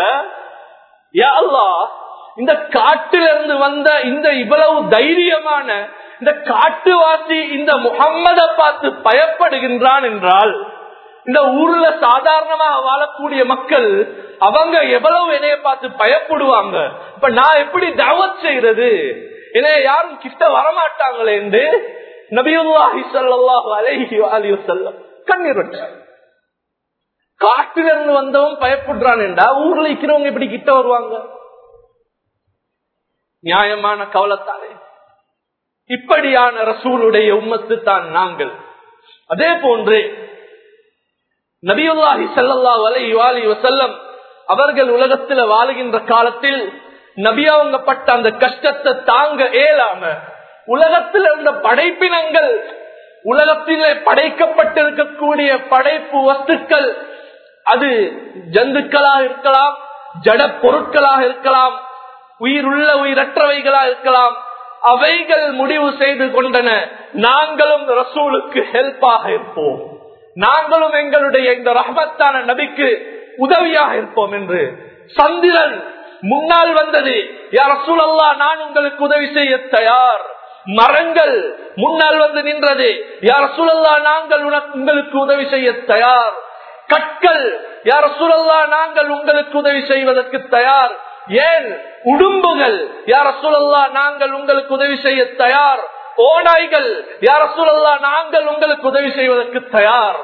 [SPEAKER 1] இந்த காட்டிலிருந்து வந்த இந்த இவ்வளவு தைரியமான இந்த காட்டுவாசி இந்த முகம்மத பார்த்து பயப்படுகின்றான் என்றால் இந்த ஊர்ல சாதாரணமாக வாழக்கூடிய மக்கள் அவங்க எவ்வளவு என்னைய பார்த்து பயப்படுவாங்க இப்ப நான் எப்படி தவத் செய்யறது என்னைய யாரும் கிட்ட வரமாட்டாங்களே என்று நபியுல்லாஹி சல்லாஹு அலைஹி அலி வசல்லம் கண்ணீர் வச்சார் காட்டிலிருந்து வந்தவன் பயப்படுறான் என்றா ஊர்ல இருக்கிறவங்க எப்படி கிட்ட வருவாங்க நியாயமான கவலத்தானே இப்படியான ரசூலுடைய உம்மத்து தான் நாங்கள் அதே போன்று நபியுல்லாஹி சல்லா அலை வாலி வசல்லம் அவர்கள் உலகத்தில் வாழுகின்ற காலத்தில் நபியாவங்கப்பட்ட அந்த கஷ்டத்தை தாங்க இயலாம உலகத்தில் இருந்த படைப்பினங்கள் உலகத்திலே படைக்கப்பட்டிருக்கக்கூடிய படைப்பு வஸ்துக்கள் அது ஜந்துக்களாக இருக்கலாம் ஜட பொருட்களாக இருக்கலாம் உயிருள்ள உயிரற்றவைகளாக இருக்கலாம் அவைகள் முடிவு செய்து கொண்டன நாங்களும் ரசூலுக்கு ஹெல்ப்பாக இருப்போம் நாங்களும் எங்களுடைய இந்த ரஹமத்தான நபிக்கு உதவியாக இருப்போம் என்று சந்திரன் முன்னால் வந்தது யார் ரசூலல்லா நான் உங்களுக்கு உதவி செய்ய தயார் மரங்கள் முன்னால் வந்து நின்றது யார் சூழல்லா நாங்கள் உங்களுக்கு உதவி செய்ய தயார் கற்கள் யார் சூழல்லா நாங்கள் உங்களுக்கு உதவி செய்வதற்கு தயார் ஏன் உடும்புகள் யார் சூழல்லா நாங்கள் உங்களுக்கு உதவி செய்ய தயார் ஓநாய்கள் யார் சூழல்லா நாங்கள் உங்களுக்கு உதவி செய்வதற்கு தயார்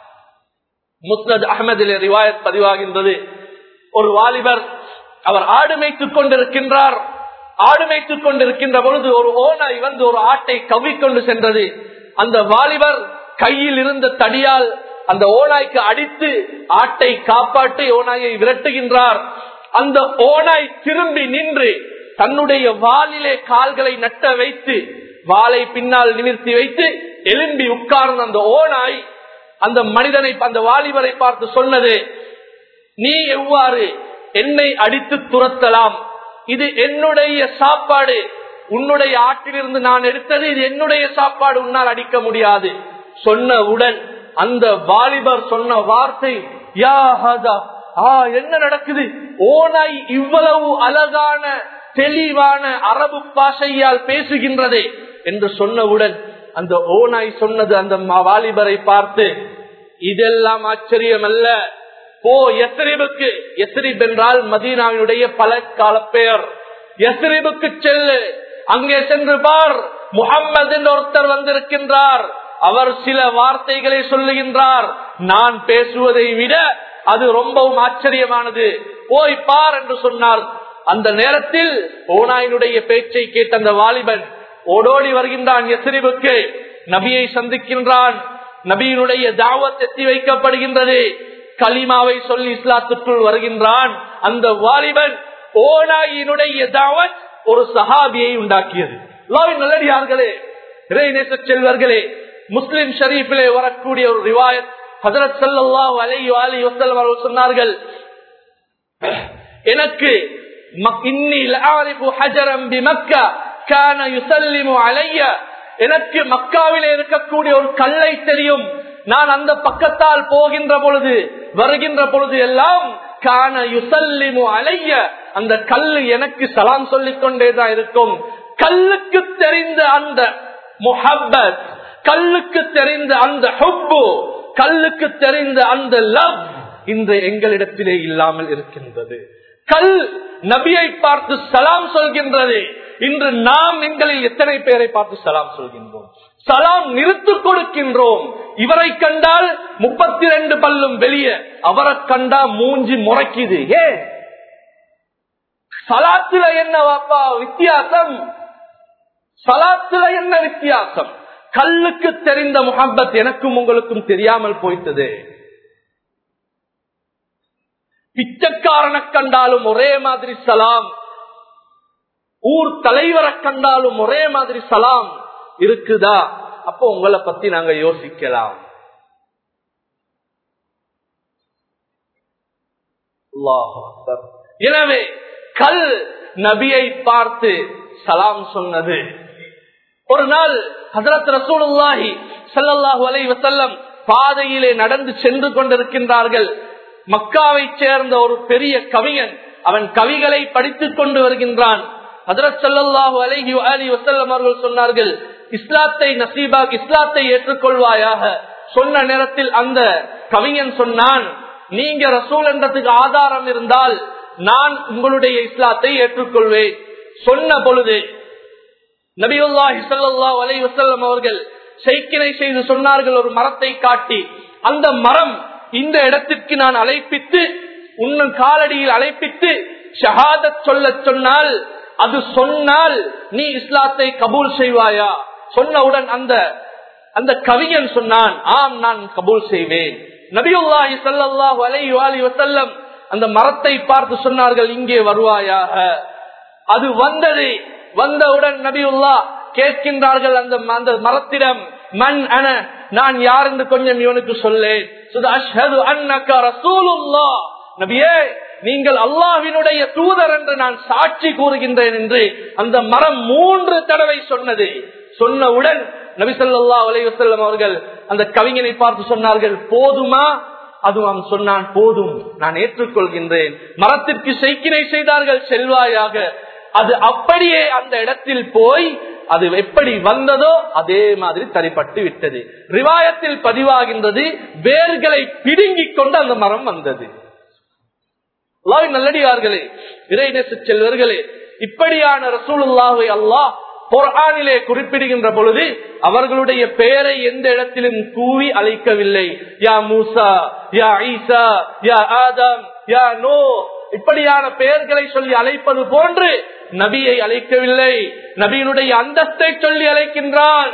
[SPEAKER 1] முஸ்னத் அகமதிலே ரிவாயத் பதிவாகின்றது ஒரு வாலிபர் அவர் ஆடு மேய்த்துக் கொண்டிருக்கின்றார் ஆடு மேய்த்துக் கொண்டிருக்கின்ற பொழுது ஒரு ஓனாய் வந்து ஒரு ஆட்டை கவ்விக்கொண்டு சென்றது அந்த வாலிபர் கையில் இருந்த தடியால் அந்த ஓனாய்க்கு அடித்து ஆட்டை காப்பாற்றி ஓனாயை விரட்டுகின்றார் அந்த ஓனாய் திரும்பி நின்று தன்னுடைய வாலிலே கால்களை நட்ட வைத்து வாளை பின்னால் நிமிர்த்தி வைத்து எலும்பி உட்கார்ந்த அந்த ஓனாய் அந்த மனிதனை அந்த வாலிபரை பார்த்து சொன்னது நீ எவ்வாறு என்னை அடித்து துரத்தலாம் இது என்னுடைய சாப்பாடு உன்னுடைய ஆற்றிலிருந்து நான் எடுத்தது இது என்னுடைய சாப்பாடு உன்னால் அடிக்க முடியாது சொன்னவுடன் அந்த வாலிபர் சொன்ன வார்த்தை யா ஹதா ஆ என்ன நடக்குது ஓனாய் இவ்வளவு அழகான தெளிவான அரபு பாஷையால் பேசுகின்றதே என்று சொன்னவுடன் அந்த ஓனாய் சொன்னது அந்த வாலிபரை பார்த்து இதெல்லாம் ஆச்சரியம் அல்ல போ எஸ்ரிபுக்கு எஸ்ரிப் என்றால் மதீனாவினுடைய பல கால பெயர் எஸ்ரிபுக்கு செல்லு அங்கே சென்று பார் முகம்மது என்று ஒருத்தர் வந்திருக்கின்றார் அவர் சில வார்த்தைகளை சொல்லுகின்றார் நான் பேசுவதை விட அது ரொம்பவும் ஆச்சரியமானது போய் பார் என்று சொன்னார் அந்த நேரத்தில் ஓனாயினுடைய பேச்சை கேட்ட அந்த வாலிபன் ஓடோடி வருகின்றான் எஸ்ரிபுக்கு நபியை சந்திக்கின்றான் நபியினுடைய தாவத் எத்தி வைக்கப்படுகின்றது கலிமாவை சொல்லி இஸ்லாத்துக்குள் வருகின்றான் அந்த வாலிபன் ஓனாயினுடைய தாவத் ஒரு சஹாபியை உண்டாக்கியது நல்லடியார்களே இறைநேச செல்வர்களே முஸ்லிம் ஷரீஃபிலே வரக்கூடிய ஒரு ரிவாயத் ஹசரத் சல்லாஹ் அலை அலி வசல்லம் அவர்கள் சொன்னார்கள் எனக்கு எனக்கு மக்காவிலே இருக்கக்கூடிய ஒரு கல்லை தெரியும் நான் அந்த பக்கத்தால் போகின்ற பொழுது வருகின்ற பொழுது எல்லாம் கான யுசல்லிமு அலைய அந்த கல்லு எனக்கு சலாம் சொல்லிக் கொண்டேதான் இருக்கும் கல்லுக்கு தெரிந்த அந்த முஹப்பத் கல்லுக்கு தெரிந்த அந்த ஹுப்பு கல்லுக்கு தெரிந்த அந்த லவ் இன்று எங்களிடத்திலே இல்லாமல் இருக்கின்றது கல் நபியை பார்த்து சலாம் சொல்கின்றது இன்று நாம் எங்களில் எத்தனை பேரை பார்த்து சலாம் சொல்கின்றோம் சலாம் நிறுத்து கொடுக்கின்றோம் இவரை கண்டால் முப்பத்தி ரெண்டு பல்லும் வெளியே அவரை கண்டா மூஞ்சி முறைக்குது ஏ சலாத்துல என்ன வாப்பா வித்தியாசம் சலாத்துல என்ன வித்தியாசம் கல்லுக்கு தெரிந்த முகப்பத் எனக்கும் உங்களுக்கும் தெரியாமல் போய்த்தது பிச்சைக்காரனை கண்டாலும் ஒரே மாதிரி சலாம் ஊர் தலைவரை கண்டாலும் ஒரே மாதிரி சலாம் இருக்குதா அப்போ உங்களை பத்தி நாங்க யோசிக்கலாம் எனவே கல் நபியை பார்த்து சலாம் சொன்னது ஒரு நாள் ஹசரத் ரசூலுல்லாஹி சல்லாஹூ அலை வசல்லம் பாதையிலே நடந்து சென்று கொண்டிருக்கின்றார்கள் மக்காவை சேர்ந்த ஒரு பெரிய கவிஞன் அவன் கவிகளை படித்துக் கொண்டு வருகின்றான் ஹதரத் சல்லாஹூ அலஹி அலி வசல்லம் அவர்கள் சொன்னார்கள் இஸ்லாத்தை நசீபாக் இஸ்லாத்தை ஏற்றுக்கொள்வாயாக சொன்ன நேரத்தில் அந்த கவிஞன் சொன்னான் நீங்க ரசூல் என்றதுக்கு ஆதாரம் இருந்தால் நான் உங்களுடைய இஸ்லாத்தை ஏற்றுக்கொள்வேன் சொன்ன பொழுது நபியுல்லாஹி சல்லாஹ் அலை வசல்லம் அவர்கள் செய்கினை செய்து சொன்னார்கள் ஒரு மரத்தை காட்டி அந்த மரம் இந்த இடத்திற்கு நான் அழைப்பித்து உன்னும் காலடியில் அழைப்பித்து ஷஹாதத் சொல்ல சொன்னால் அது சொன்னால் நீ இஸ்லாத்தை கபூல் செய்வாயா சொன்னவுடன் அந்த அந்த கவிஞன் சொன்னான் ஆம் நான் கபூல் செய்வேன் நபியுல்லாஹி சல்லாஹ் அலை அலி வசல்லம் அந்த மரத்தை பார்த்து சொன்னார்கள் இங்கே வருவாயாக அது வந்தது வந்தவுடன் நபியுல்லா கேட்கின்றார்கள் அந்த அந்த மரத்திடம் மண் அன நான் யார் என்று கொஞ்சம் இவனுக்கு சொல்லேன் நபியே நீங்கள் அல்லாஹினுடைய தூதர் என்று நான் சாட்சி கூறுகின்றேன் என்று அந்த மரம் மூன்று தடவை சொன்னது சொன்னவுடன் நபிசல்லா அலைவசல்லம் அவர்கள் அந்த கவிஞனை பார்த்து சொன்னார்கள் போதுமா அது அவன் சொன்னான் போதும் நான் ஏற்றுக்கொள்கின்றேன் மரத்திற்கு செய்கினை செய்தார்கள் செல்வாயாக அது அப்படியே அந்த இடத்தில் போய் அது எப்படி வந்ததோ அதே மாதிரி தரிப்பட்டு விட்டது ரிவாயத்தில் பதிவாகின்றது வேர்களை பிடுங்கிக் கொண்டு அந்த மரம் வந்தது நல்லடியார்களே இறைநேச செல்வர்களே இப்படியான ரசூலுல்லாவை அல்லாஹ் குரானிலே குறிப்பிடுகின்ற பொழுது அவர்களுடைய பெயரை எந்த இடத்திலும் கூவி அழைக்கவில்லை யா மூசா யா ஈசா யா ஆதம் யா நோ இப்படியான பெயர்களை சொல்லி அழைப்பது போன்று நபியை அழைக்கவில்லை நபியினுடைய அந்தஸ்தை சொல்லி அழைக்கின்றான்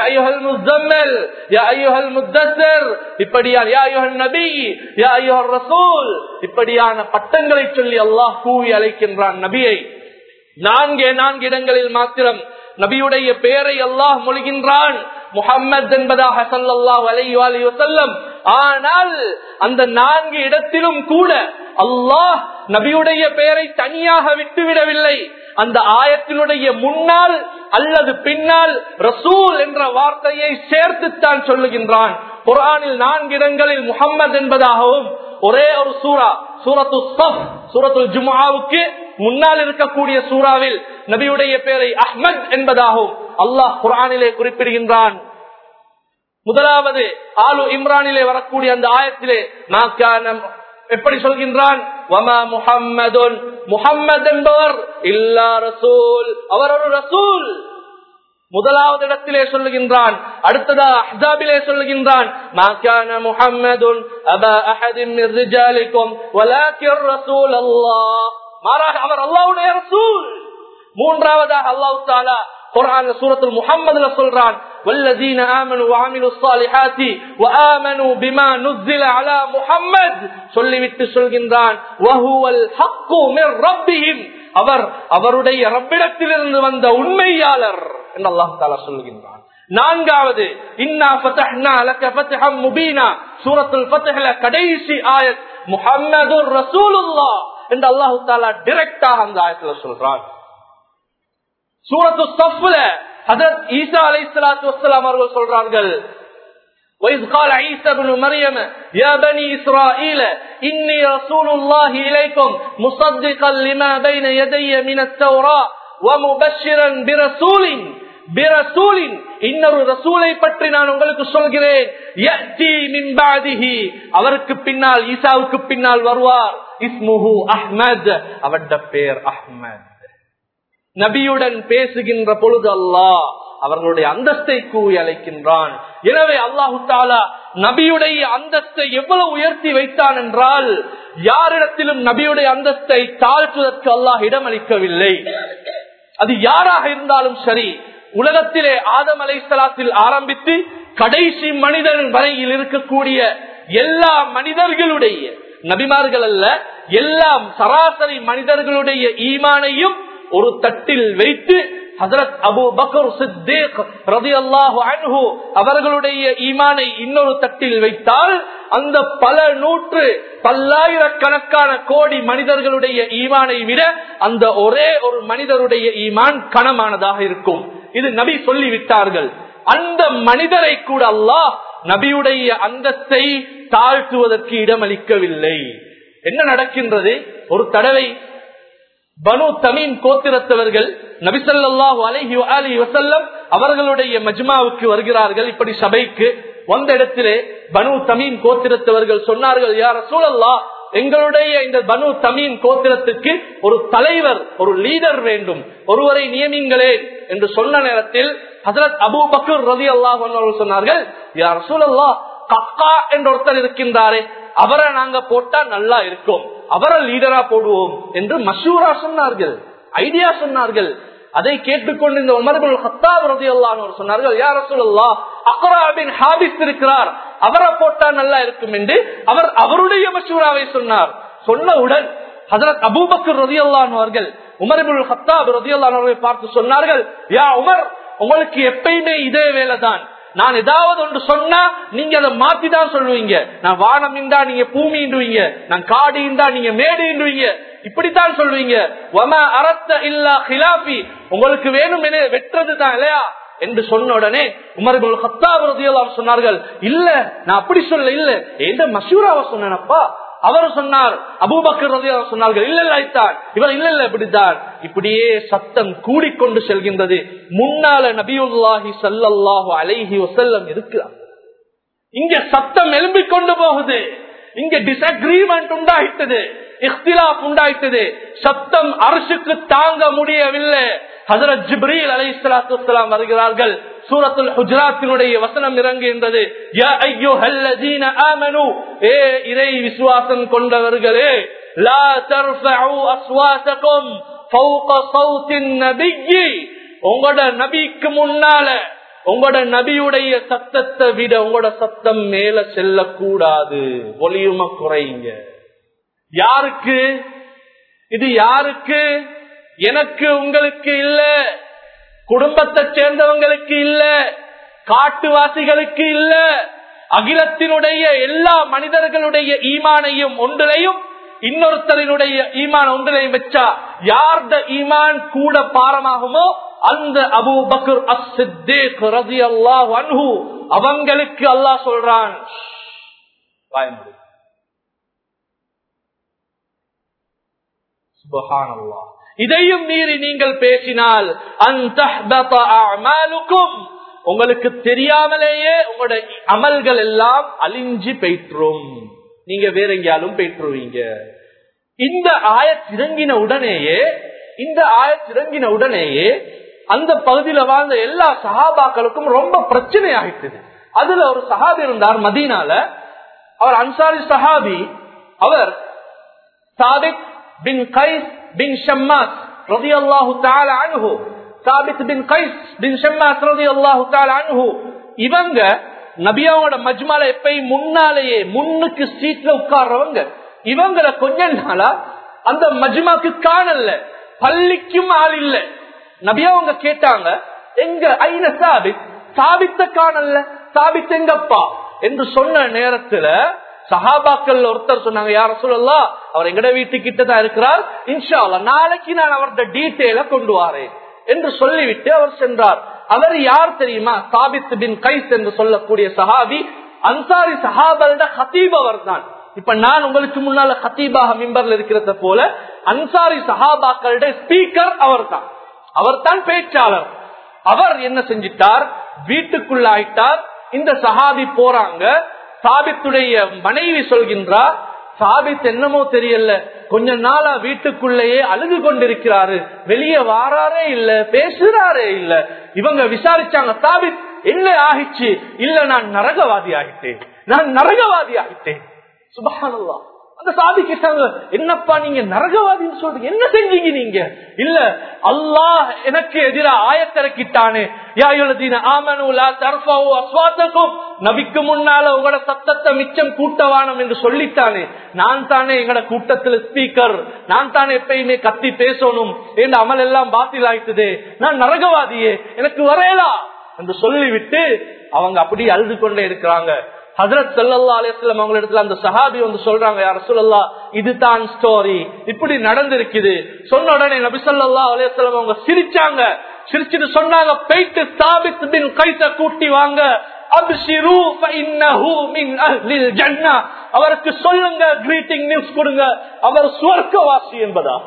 [SPEAKER 1] இப்படியான பட்டங்களை சொல்லி அல்லாஹ் கூவி அழைக்கின்றான் நபியை நான்கே நான்கு இடங்களில் மாத்திரம் நபியுடைய பெயரை அல்லாஹ் மொழிகின்றான் முகம்மது என்பதாக சல்லாஹ் அலைவாலி வசல்லம் ஆனால் அந்த நான்கு இடத்திலும் கூட அல்லாஹ் நபியுடைய பெயரை தனியாக விட்டுவிடவில்லை அந்த ஆயத்தினுடைய முன்னால் அல்லது பின்னால் ரசூல் என்ற வார்த்தையை சேர்த்துத்தான் சொல்லுகின்றான் குரானில் நான்கு இடங்களில் முகம்மது என்பதாகவும் ஒரே ஒரு சூரா சூரத்து சஃப் சூரத்து ஜுமாவுக்கு முன்னால் இருக்கக்கூடிய சூறாவில் நபியுடைய பெயரை அஹ்மத் என்பதாகவும் அல்லாஹ் குரானிலே குறிப்பிடுகின்றான் முதலாவது ஆலு இம்ரானிலே வரக்கூடிய அந்த ஆயத்திலே நாக்கான எப்படி சொல்கின்றான் முஹம்மதுன் முஹம்மது என்பவர் இல்லா ரசூல் அவர் ஒரு ரசூல் முதலாவது இடத்திலே சொல்லுகின்றான் அடுத்ததா அஹ்தாபிலே சொல்லுகின்றான் மாக்கான முஹம்மதுன் அபா அஹதின் மின் ரிஜாலிக்கும் வலாக்கிர் ரசூல் அல்லாஹ் மாறாக அவர் அல்லாஹ்வுடைய ரசூல் மூன்றாவதாக அல்லாஹ் தஆலா குர்ஆன் சூரத்துல் முஹம்மதுல சொல்றான் والذين آمنوا وعملوا الصالحات وآمنوا بما نزل على محمد சொல்லிவிட்டு சொல்கின்றான் وهو الحق من ربهم அவர் அவருடைய ரப்பிடத்திலிருந்து வந்த உண்மையாளர் என்று அல்லாஹ் தாலா சொல்கின்றான் நான்காவது இன்னா ஃபதஹ்னா லக ஃபத்ஹம் முபீனா சூரத்துல் ஃபத்ஹ்ல கடைசி ஆயத் முஹம்மதுர் ரசூலுல்லாஹ் என்று அல்லாஹ் தஆலா டைரக்டாக அந்த ஆயத்துல சொல்றான் சூரத்து சஃப்ல ஹஜரத் ஈசா அலைஹிஸ்ஸலாத்து வஸ்ஸலாம் அவர்கள் சொல்றார்கள் وإذ قال عيسى بن مريم يا بني إسرائيل إني رسول الله إليكم مصدقا لما بين يدي من التوراة ومبشرا برسول பிரசூலின் இன்னொரு ரசூலை பற்றி நான் உங்களுக்கு சொல்கிறேன் அவருக்கு பின்னால் ஈசாவுக்கு பின்னால் வருவார் இஸ்முஹு அஹ்மத் அவட பேர் அஹ்மத் நபியுடன் பேசுகின்ற பொழுது அல்லாஹ் அவர்களுடைய அந்தஸ்தை கூறி அழைக்கின்றான் எனவே அல்லாஹு தாலா நபியுடைய அந்தஸ்தை எவ்வளவு உயர்த்தி வைத்தான் என்றால் யாரிடத்திலும் நபியுடைய அந்தஸ்தை தாழ்த்துவதற்கு அல்லாஹ் இடமளிக்கவில்லை அது யாராக இருந்தாலும் சரி உலகத்திலே ஆதம் அலைசலாத்தில் ஆரம்பித்து கடைசி மனிதன் வரையில் இருக்கக்கூடிய எல்லா மனிதர்களுடைய நபிமார்கள் அல்ல எல்லாம் சராசரி மனிதர்களுடைய ஈமானையும் ஒரு தட்டில் வைத்து ஹசரத் அபு பக்கர் சித்தேக் ரதி அல்லாஹு அன்ஹு அவர்களுடைய ஈமானை இன்னொரு தட்டில் வைத்தால் அந்த பல நூற்று பல்லாயிரக்கணக்கான கோடி மனிதர்களுடைய ஈமானை விட அந்த ஒரே ஒரு மனிதருடைய ஈமான் கனமானதாக இருக்கும் இது நபி சொல்லிவிட்டார்கள் அந்த மனிதரை கூட அல்லாஹ் நபியுடைய அந்தத்தை தாழ்த்துவதற்கு இடமளிக்கவில்லை என்ன நடக்கின்றது ஒரு தடவை பனு தமீன் கோத்திரத்தவர்கள் நபிசல்லாஹு அலஹி அலி வசல்லம் அவர்களுடைய மஜ்மாவுக்கு வருகிறார்கள் இப்படி சபைக்கு வந்த இடத்திலே பனு தமீன் கோத்திரத்தவர்கள் சொன்னார்கள் யார சூழல்லா எங்களுடைய இந்த பனு தமீன் கோத்திரத்துக்கு ஒரு தலைவர் ஒரு லீடர் வேண்டும் ஒருவரை நியமிங்களேன் என்று சொன்ன நேரத்தில் ஹசரத் அபு பக்கர் ரதி அல்லாஹ் சொன்னார்கள் யார் சூழல்லா கக்கா என்ற ஒருத்தர் இருக்கின்றாரே அவரை நாங்க போட்டா நல்லா இருக்கும் அவரை லீடரா போடுவோம் என்று மஷூரா சொன்னார்கள் ஐடியா சொன்னார்கள் அதை கேட்டுக்கொண்டு இந்த உமர்கள் ஹத்தாப் ரதி அல்லான்னு சொன்னார்கள் யார் சொல்லா அக்ராபின் ஹாபிஸ் இருக்கிறார் அவரை போட்டா நல்லா இருக்கும் என்று அவர் அவருடைய மஷூராவை சொன்னார் சொன்னவுடன் ஹசரத் அபூபக்கர் ரதி அல்லான் உமர்புல் ஹத்தாப் ரதி அல்லான் பார்த்து சொன்னார்கள் யா உமர் உங்களுக்கு எப்பயுமே இதே வேலைதான் நான் ஏதாவது ஒன்று சொன்னா நீங்க அதை மாத்தி தான் சொல்லுவீங்க நான் வானம் இந்தா நீங்க பூமி இன்றுவீங்க நான் காடு இந்தா நீங்க மேடு இன்றுவீங்க இப்படித்தான் சொல்லுவீங்க வம அரத்த இல்லா ஹிலாபி உங்களுக்கு வேணும் என வெற்றது தான் இல்லையா என்று சொன்ன உடனே உமர்கள் ஹத்தாபுரதியெல்லாம் சொன்னார்கள் இல்ல நான் அப்படி சொல்ல இல்ல எந்த மசூராவை சொன்னேனப்பா அவர் சொன்னார் அபூபக்கர் சொன்னார்கள் இல்ல இல்ல ஐத்தான் இவர் இல்ல இல்ல இப்படித்தான் இப்படியே சத்தம் கூடிக்கொண்டு செல்கின்றது முன்னால நபியுல்லாஹி சல்லல்லாஹு அலைஹி வசல்லம் இருக்கிறார் இங்க சத்தம் எழும்பிக் கொண்டு போகுது இங்க டிஸ்அக்ரிமெண்ட் உண்டாயிட்டது இஃப்திலாப் உண்டாயிட்டது சத்தம் அரசுக்கு தாங்க முடியவில்லை ஹசரத் ஜிப்ரீல் அலை இஸ்லாத்து வருகிறார்கள் சூரத்துல் ஹுஜராத்தினுடைய வசனம் இறங்குகின்றது ஏ இறை விசுவாசம் கொண்டவர்களே லா தர்ஃபஉ அஸ்வாதகும் ஃபௌக ஸௌத்தின் நபியி உங்களோட நபிக்கு முன்னால உங்களோட நபியுடைய சத்தத்தை விட உங்களோட சத்தம் மேல செல்லக்கூடாது ஒலியும குறைங்க யாருக்கு இது யாருக்கு எனக்கு உங்களுக்கு இல்ல குடும்பத்தை சேர்ந்தவங்களுக்கு இல்ல காட்டுவாசிகளுக்கு இல்ல அகிலத்தினுடைய எல்லா மனிதர்களுடைய ஈமானையும் ஒன்றிலையும் இன்னொருத்தரினுடைய ஈமான் ஒன்றிலையும் வச்சா யார்த ஈமான் கூட பாரமாகுமோ அந்த அபு பக்ர் அஸ்தேக் ரதி அல்லாஹ் அன்ஹு அவங்களுக்கு அல்லாஹ் சொல்றான் வாய்மொழி சுபஹானல்லாஹ் இதையும் மீறி நீங்கள் பேசினால் அந்த உங்களுக்கு தெரியாமலேயே உங்களோட அமல்கள் எல்லாம் அழிஞ்சு பெய்ற்றும் நீங்க வேற எங்கேயாலும் பெய்ற்றுவீங்க இந்த ஆயத் இறங்கின உடனேயே இந்த ஆயத் இறங்கின உடனேயே அந்த பகுதியில வாழ்ந்த எல்லா சஹாபாக்களுக்கும் ரொம்ப பிரச்சனை ஆகிட்டது அதுல ஒரு சஹாபி இருந்தார் மதீனால அவர் அன்சாரி சஹாபி அவர் சாதிக் பின் கைஸ் பின் ஷம்மாஸ் ரதி அல்லாஹு அனுகு சாபித் பின் கைஸ் பின் ஷம்மாஸ் ரலியல்லாஹு தஆலா அன்ஹு இவங்க நபியாவோட மஜ்மால எப்பயும் முன்னாலேயே முன்னுக்கு சீட்ல உட்கார்றவங்க இவங்கள கொஞ்ச நாளா அந்த மஜ்மாக்கு காணல பள்ளிக்கும் ஆள் இல்ல நபியாவங்க கேட்டாங்க எங்க ஐன சாபித் சாபித்த காணல சாபித் எங்கப்பா என்று சொன்ன நேரத்துல சஹாபாக்கள் ஒருத்தர் சொன்னாங்க யார சொல்லலாம் அவர் எங்கட வீட்டுக்கிட்ட தான் இருக்கிறார் இன்ஷா அல்லாஹ் நாளைக்கு நான் அவருடைய டீட்டெயில கொண்டு வரேன் என்று சொல்லிவிட்டு அவர் சென்றார் அவர் யார் தெரியுமா சாபித் பின் கைஸ் என்று சொல்லக்கூடிய சஹாபி அன்சாரி சஹாபல்ட ஹத்தீப் அவர் தான் இப்ப நான் உங்களுக்கு முன்னால ஹத்தீபாக மிம்பர்ல இருக்கிறத போல அன்சாரி சஹாபாக்களோட ஸ்பீக்கர் அவர் தான் அவர் தான் பேச்சாளர் அவர் என்ன செஞ்சிட்டார் வீட்டுக்குள்ள ஆயிட்டார் இந்த சஹாபி போறாங்க சாபித்துடைய மனைவி சொல்கின்றார் சாபித் என்னமோ தெரியல கொஞ்ச நாளா வீட்டுக்குள்ளேயே அழுது கொண்டிருக்கிறாரு வெளியே வாராரே இல்ல பேசுறாரே இல்ல இவங்க விசாரிச்சாங்க சாபித் என்ன ஆகிச்சு இல்ல நான் நரகவாதி ஆகிட்டேன் நான் நரகவாதி ஆகிட்டேன் சுபஹானல்லா அந்த சாதி கேட்டாங்க என்னப்பா நீங்க நரகவாதின்னு சொல்றீங்க என்ன செஞ்சீங்க நீங்க இல்ல அல்லாஹ் எனக்கு எதிரா ஆயத்திறக்கிட்டானே யாயுலதீன ஆமனு லா தர்ஃபவு அஸ்வாத்தக்கும் நபிக்கு முன்னால உங்களோட சத்தத்தை மிச்சம் கூட்டவானம் என்று சொல்லித்தானே நான் தானே எங்கட கூட்டத்துல ஸ்பீக்கர் நான் தானே எப்பயுமே கத்தி பேசணும் என் அமல் எல்லாம் பாத்தில் ஆயிட்டுதே நான் நரகவாதியே எனக்கு வரையலா என்று சொல்லிவிட்டு அவங்க அப்படியே அழுது கொண்டே இருக்கிறாங்க ஹசரத் சல்லா அலிஸ்லாம் அவங்களிடத்துல அந்த சஹாபி வந்து சொல்றாங்க யார சொல்லல்லா இதுதான் ஸ்டோரி இப்படி நடந்திருக்குது சொன்ன உடனே நபி சொல்லா அலிஸ்லாம் அவங்க சிரிச்சாங்க சிரிச்சுட்டு சொன்னாங்க போயிட்டு சாபித் பின் கைத்த கூட்டி வாங்க அப்ஷிரு ஃபஇன்னஹு மின் அஹ்லில் ஜன்னah அவருக்கு சொல்லுங்க கிரீட்டிங் நியூஸ் கொடுங்க அவர் சுவர்க்கவாசி என்பதாக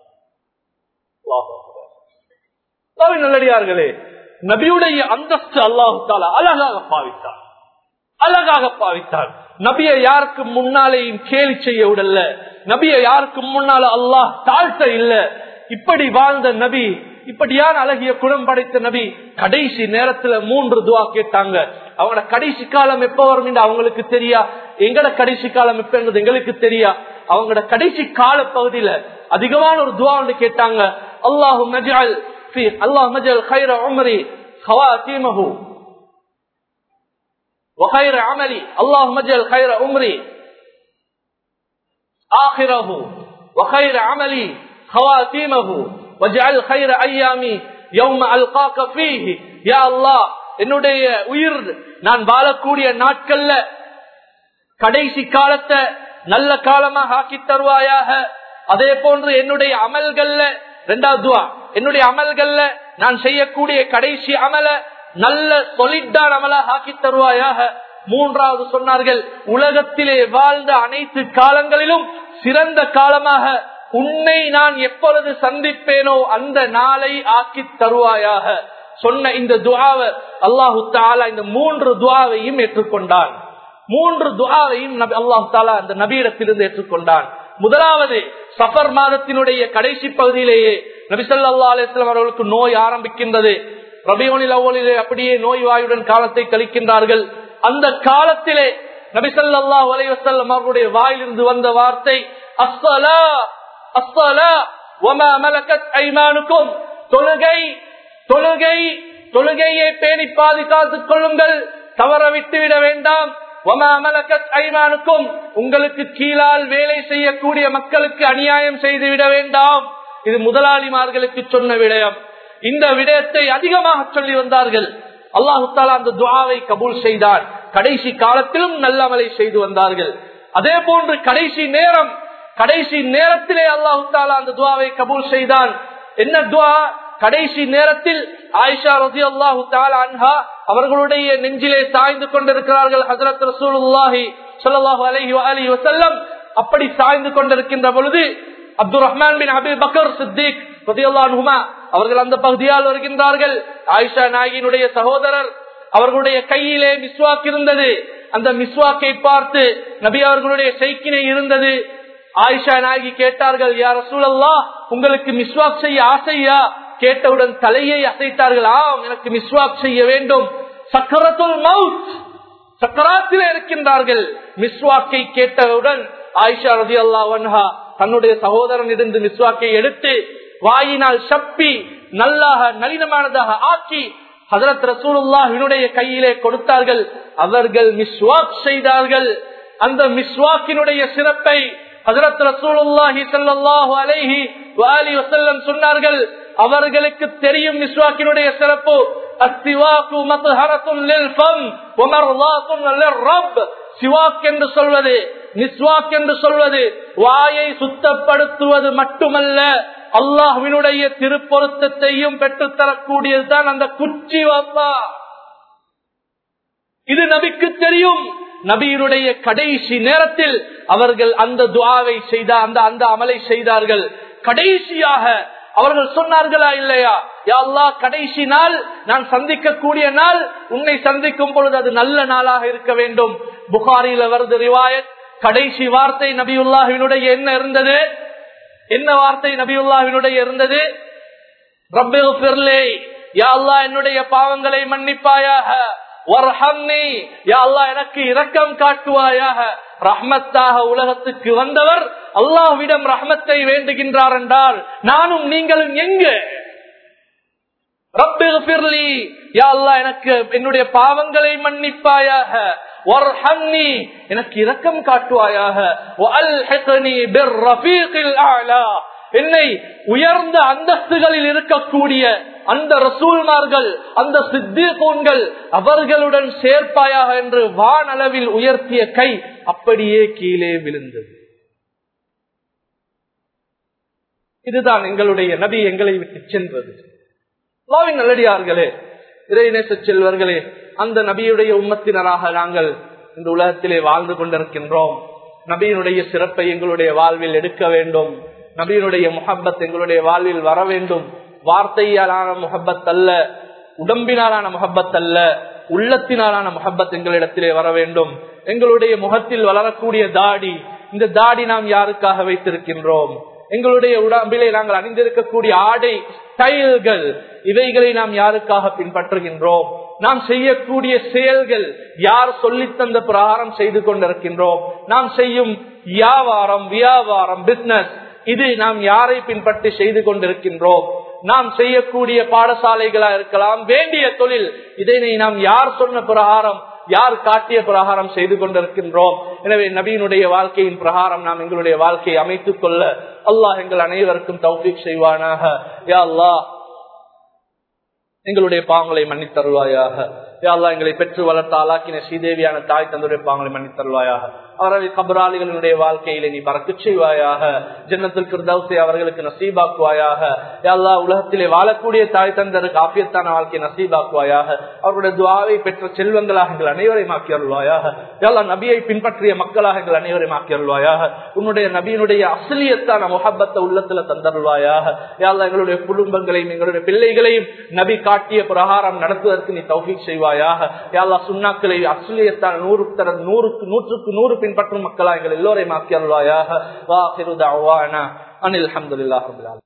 [SPEAKER 1] அல்லாஹ் அக்பர். நல்லடியார்களே நபியுடைய அந்தஸ்து அல்லாஹு தாலா அழகாக பாவித்தார் அழகாக பாவித்தார் நபியை யாருக்கு முன்னாலேயும் கேலி செய்ய விடல நபியை யாருக்கு முன்னால அல்லாஹ் தாழ்த்த இல்ல இப்படி வாழ்ந்த நபி இப்படியான அழகிய குணம் படைத்த நபி கடைசி நேரத்துல மூன்று துவா கேட்டாங்க அவங்களோட கடைசி காலம் எப்ப வரும் என்று அவங்களுக்கு தெரியா எங்கட கடைசி காலம் எப்ப என்பது எங்களுக்கு தெரியா அவங்களோட கடைசி கால பகுதியில அதிகமான ஒரு துவா ஒன்று கேட்டாங்க அல்லாஹு மஜால் அல்லாஹ் மஜால் خير عمري خواتيمه وخير عملي اللهم اجعل خير عمري آخره وخير عملي خواتيمه واجعل خير أيامي يوم ألقاك فيه يا الله என்னுடைய உயிர் நான் வாழக்கூடிய நாட்கள்ல கடைசி காலத்தை நல்ல காலமாக ஆக்கி தருவாயாக அதே போன்று என்னுடைய அமல்கள்ல ரெண்டாவது துவா என்னுடைய அமல்கள்ல நான் செய்யக்கூடிய கடைசி அமல நல்ல சொலிட்டான் அமலாக ஆக்கி தருவாயாக மூன்றாவது சொன்னார்கள் உலகத்திலே வாழ்ந்த அனைத்து காலங்களிலும் சிறந்த காலமாக உன்னை நான் எப்பொழுது சந்திப்பேனோ அந்த நாளை ஆக்கி தருவாயாக சொன்ன இந்த துவாவை அல்லாஹு தாலா இந்த மூன்று துவாவையும் ஏற்றுக்கொண்டான் மூன்று துவாவையும் அல்லாஹு தாலா அந்த நபீடத்திலிருந்து ஏற்றுக்கொண்டான் முதலாவது சஃபர் மாதத்தினுடைய கடைசி பகுதியிலேயே நபிசல்லா அலிஸ்லாம் அவர்களுக்கு நோய் ஆரம்பிக்கின்றது ரபியோனில் அவ்வளிலே அப்படியே நோய் வாயுடன் காலத்தை கழிக்கின்றார்கள் அந்த காலத்திலே நபிசல்லா அலைவசல்லம் அவர்களுடைய வாயிலிருந்து வந்த வார்த்தை அஸ்ஸலா அஸ்ஸலா ஒமா மலக்கத் ஐமானுக்கும் தொழுகை தொழுகை தொழுகையை பேணி பாதுகாத்துக் கொள்ளுங்கள் தவற விட்டுவிட வேண்டாம் ஒமா மலக்கத் ஐமானுக்கும் உங்களுக்கு கீழால் வேலை செய்யக்கூடிய மக்களுக்கு அநியாயம் செய்துவிட வேண்டாம் இது முதலாளிமார்களுக்கு சொன்ன விடயம் இந்த விடயத்தை அதிகமாக சொல்லி வந்தார்கள் அல்லாஹு தாலா அந்த துவாவை கபூல் செய்தார் கடைசி காலத்திலும் நல்லமலை செய்து வந்தார்கள் அதே போன்று கடைசி நேரம் கடைசி நேரத்திலே அல்லாஹு தாலா அந்த துவாவை கபூல் செய்தான் என்ன துவா கடைசி நேரத்தில் ஆயிஷா ரசி அல்லாஹு அன்ஹா அவர்களுடைய நெஞ்சிலே சாய்ந்து கொண்டிருக்கிறார்கள் ஹசரத் ரசூலுல்லாஹி ஸல்லல்லாஹு அலைஹி வஸல்லம் வஸல்லம் அப்படி சாய்ந்து கொண்டிருக்கின்ற பொழுது Abdul Rahman bin Abi Bakr Siddiq அவர்கள் அந்த பகுதியால் வருகின்றார்கள் ஆயிஷா நாயினுடைய சகோதரர் அவர்களுடைய கையிலே மிஸ்வாக் இருந்தது அந்த மிஸ்வாக்கை பார்த்து நபி அவர்களுடைய சைக்கினை இருந்தது ஆயிஷா நாயகி கேட்டார்கள் யார் சூழல்லா உங்களுக்கு மிஸ்வாக் செய்ய ஆசையா கேட்டவுடன் தலையை அசைத்தார்கள் ஆம் எனக்கு மிஸ்வாக் செய்ய வேண்டும் சக்கரத்துல் மவுத் சக்கராத்தில் இருக்கின்றார்கள் மிஸ்வாக்கை கேட்டவுடன் ஆயிஷா ரதி அல்லா தன்னுடைய சகோதரன் இருந்து மிஸ்வாக்கை எடுத்து வாயினால் சப்பி நல்லாக நளினமானதாக ஆக்கி ஹசரத் ரசூலுல்லாஹினுடைய கையிலே கொடுத்தார்கள் அவர்கள் மிஸ்வாக் செய்தார்கள் அந்த மிஸ்வாக்கினுடைய சிறப்பை ஹசரத் ரசூலுல்லாஹி ஸல்லல்லாஹு அலைஹி வஆலி வஸல்லம் சொன்னார்கள் அவர்களுக்கு தெரியும் மிஸ்வாக்கினுடைய சிறப்பு அஸ்திவாக்கு மத்ஹரத்துன் லில் ஃபம் வ மர்லாத்துன் லிர்ரப் சிவாக் என்று சொல்வது மிஸ்வாக் என்று சொல்வது வாயை சுத்தப்படுத்துவது மட்டுமல்ல அல்லாஹ்வினுடைய திருப்பொருத்தத்தையும் பெற்றுத்தரக்கூடியதுதான் அந்த குச்சி வாப்பா இது நபிக்கு தெரியும் நபியினுடைய கடைசி நேரத்தில் அவர்கள் அந்த துவாவை செய்த அந்த அந்த அமலை செய்தார்கள் கடைசியாக அவர்கள் சொன்னார்களா இல்லையா அல்லா கடைசி நாள் நான் சந்திக்கக்கூடிய நாள் உன்னை சந்திக்கும் பொழுது அது நல்ல நாளாக இருக்க வேண்டும் புகாரில வருது ரிவாயத் கடைசி வார்த்தை நபியுல்லாஹினுடைய என்ன இருந்தது என்ன வார்த்தை நபியுல்லாஹினுடைய இருந்தது ரப்பே யா அல்லா என்னுடைய பாவங்களை மன்னிப்பாயாக எனக்கு இரக்கம் காட்டுவாயாக ரஹ்மத்தாக உலகத்துக்கு வந்தவர் அல்லாஹ்விடம் ரஹ்மத்தை வேண்டுகின்றார் என்றால் நானும் நீங்களும் எங்கு எனக்கு என்னுடைய பாவங்களை மன்னிப்பாயாக எனக்கு இரக்கம் காட்டுவாயாக என்னை உயர்ந்த அந்தஸ்துகளில் இருக்கக்கூடிய அந்த ரசூல்மார்கள் அந்த சித்திகோன்கள் அவர்களுடன் சேர்ப்பாயாக என்று வானளவில் உயர்த்திய கை அப்படியே கீழே விழுந்தது இதுதான் எங்களுடைய நபி எங்களை விட்டு சென்றது நல்லடியார்களே இறைநேச செல்வர்களே அந்த நபியுடைய உம்மத்தினராக நாங்கள் இந்த உலகத்திலே வாழ்ந்து கொண்டிருக்கின்றோம் நபியினுடைய சிறப்பை எங்களுடைய வாழ்வில் எடுக்க வேண்டும் நபியினுடைய முகப்பத் எங்களுடைய வாழ்வில் வர வேண்டும் வார்த்தையாலான முகப்பத் அல்ல உடம்பினாலான முகப்பத் அல்ல உள்ளத்தினாலான முகப்பத் எங்களிடத்திலே வர வேண்டும் எங்களுடைய முகத்தில் வளரக்கூடிய தாடி இந்த தாடி நாம் யாருக்காக வைத்திருக்கின்றோம் எங்களுடைய உடம்பிலே நாங்கள் அணிந்திருக்கக்கூடிய ஆடை ஸ்டைல்கள் இவைகளை நாம் யாருக்காக பின்பற்றுகின்றோம் நாம் செய்யக்கூடிய செயல்கள் யார் சொல்லித்தந்த பிரகாரம் செய்து கொண்டிருக்கின்றோம் நாம் செய்யும் வியாபாரம் வியாபாரம் பிசினஸ் இது நாம் யாரை பின்பற்றி செய்து கொண்டிருக்கின்றோம் நாம் செய்யக்கூடிய பாடசாலைகளா இருக்கலாம் வேண்டிய தொழில் இதனை நாம் யார் சொன்ன பிரகாரம் யார் காட்டிய பிரகாரம் செய்து கொண்டிருக்கின்றோம் எனவே நபியினுடைய வாழ்க்கையின் பிரகாரம் நாம் எங்களுடைய வாழ்க்கையை அமைத்துக் கொள்ள அல்லாஹ் எங்கள் அனைவருக்கும் தௌஃபிக் செய்வானாக யா அல்லாஹ் எங்களுடைய பாவங்களை மன்னித்தருவாயாக யாழ்லா எங்களை பெற்று வளர்த்த ஆளாக்கின ஸ்ரீதேவியான தாய் தந்துடைய பாவங்களை மன்னித்தருவாயாக அவரது கபராளிகளுடைய வாழ்க்கையில நீ பறக்க செய்வாயாக ஜன்னத்திற்கு தௌசை அவர்களுக்கு நசீபாக்குவாயாக யாழ்லா உலகத்திலே வாழக்கூடிய தாய் தந்தருக்கு ஆபியத்தான வாழ்க்கையை நசீபாக்குவாயாக அவர்களுடைய துவாவை பெற்ற செல்வங்களாக எங்கள் அனைவரையும் ஆக்கி அருள்வாயாக யாழ்லா நபியை பின்பற்றிய மக்களாக எங்கள் அனைவரையும் ஆக்கி அருள்வாயாக உன்னுடைய நபியினுடைய அசலியத்தான முகப்பத்தை உள்ளத்துல தந்தருள்வாயாக யாழ்லா எங்களுடைய குடும்பங்களையும் எங்களுடைய பிள்ளைகளையும் நபி காட்டிய பிரகாரம் நடத்துவதற்கு நீ தௌஃபீக் செய்வாயாக யாழ்லா சுண்ணாக்களை அசுலியத்தான நூறு தர நூறுக்கு நூற்றுக்கு நூறு பின்பற்றும் மக்களா எங்கள் எல்லோரையும் ஆக்கி அருள்வாயாக வா அனில் அஹமதுல்லாஹ்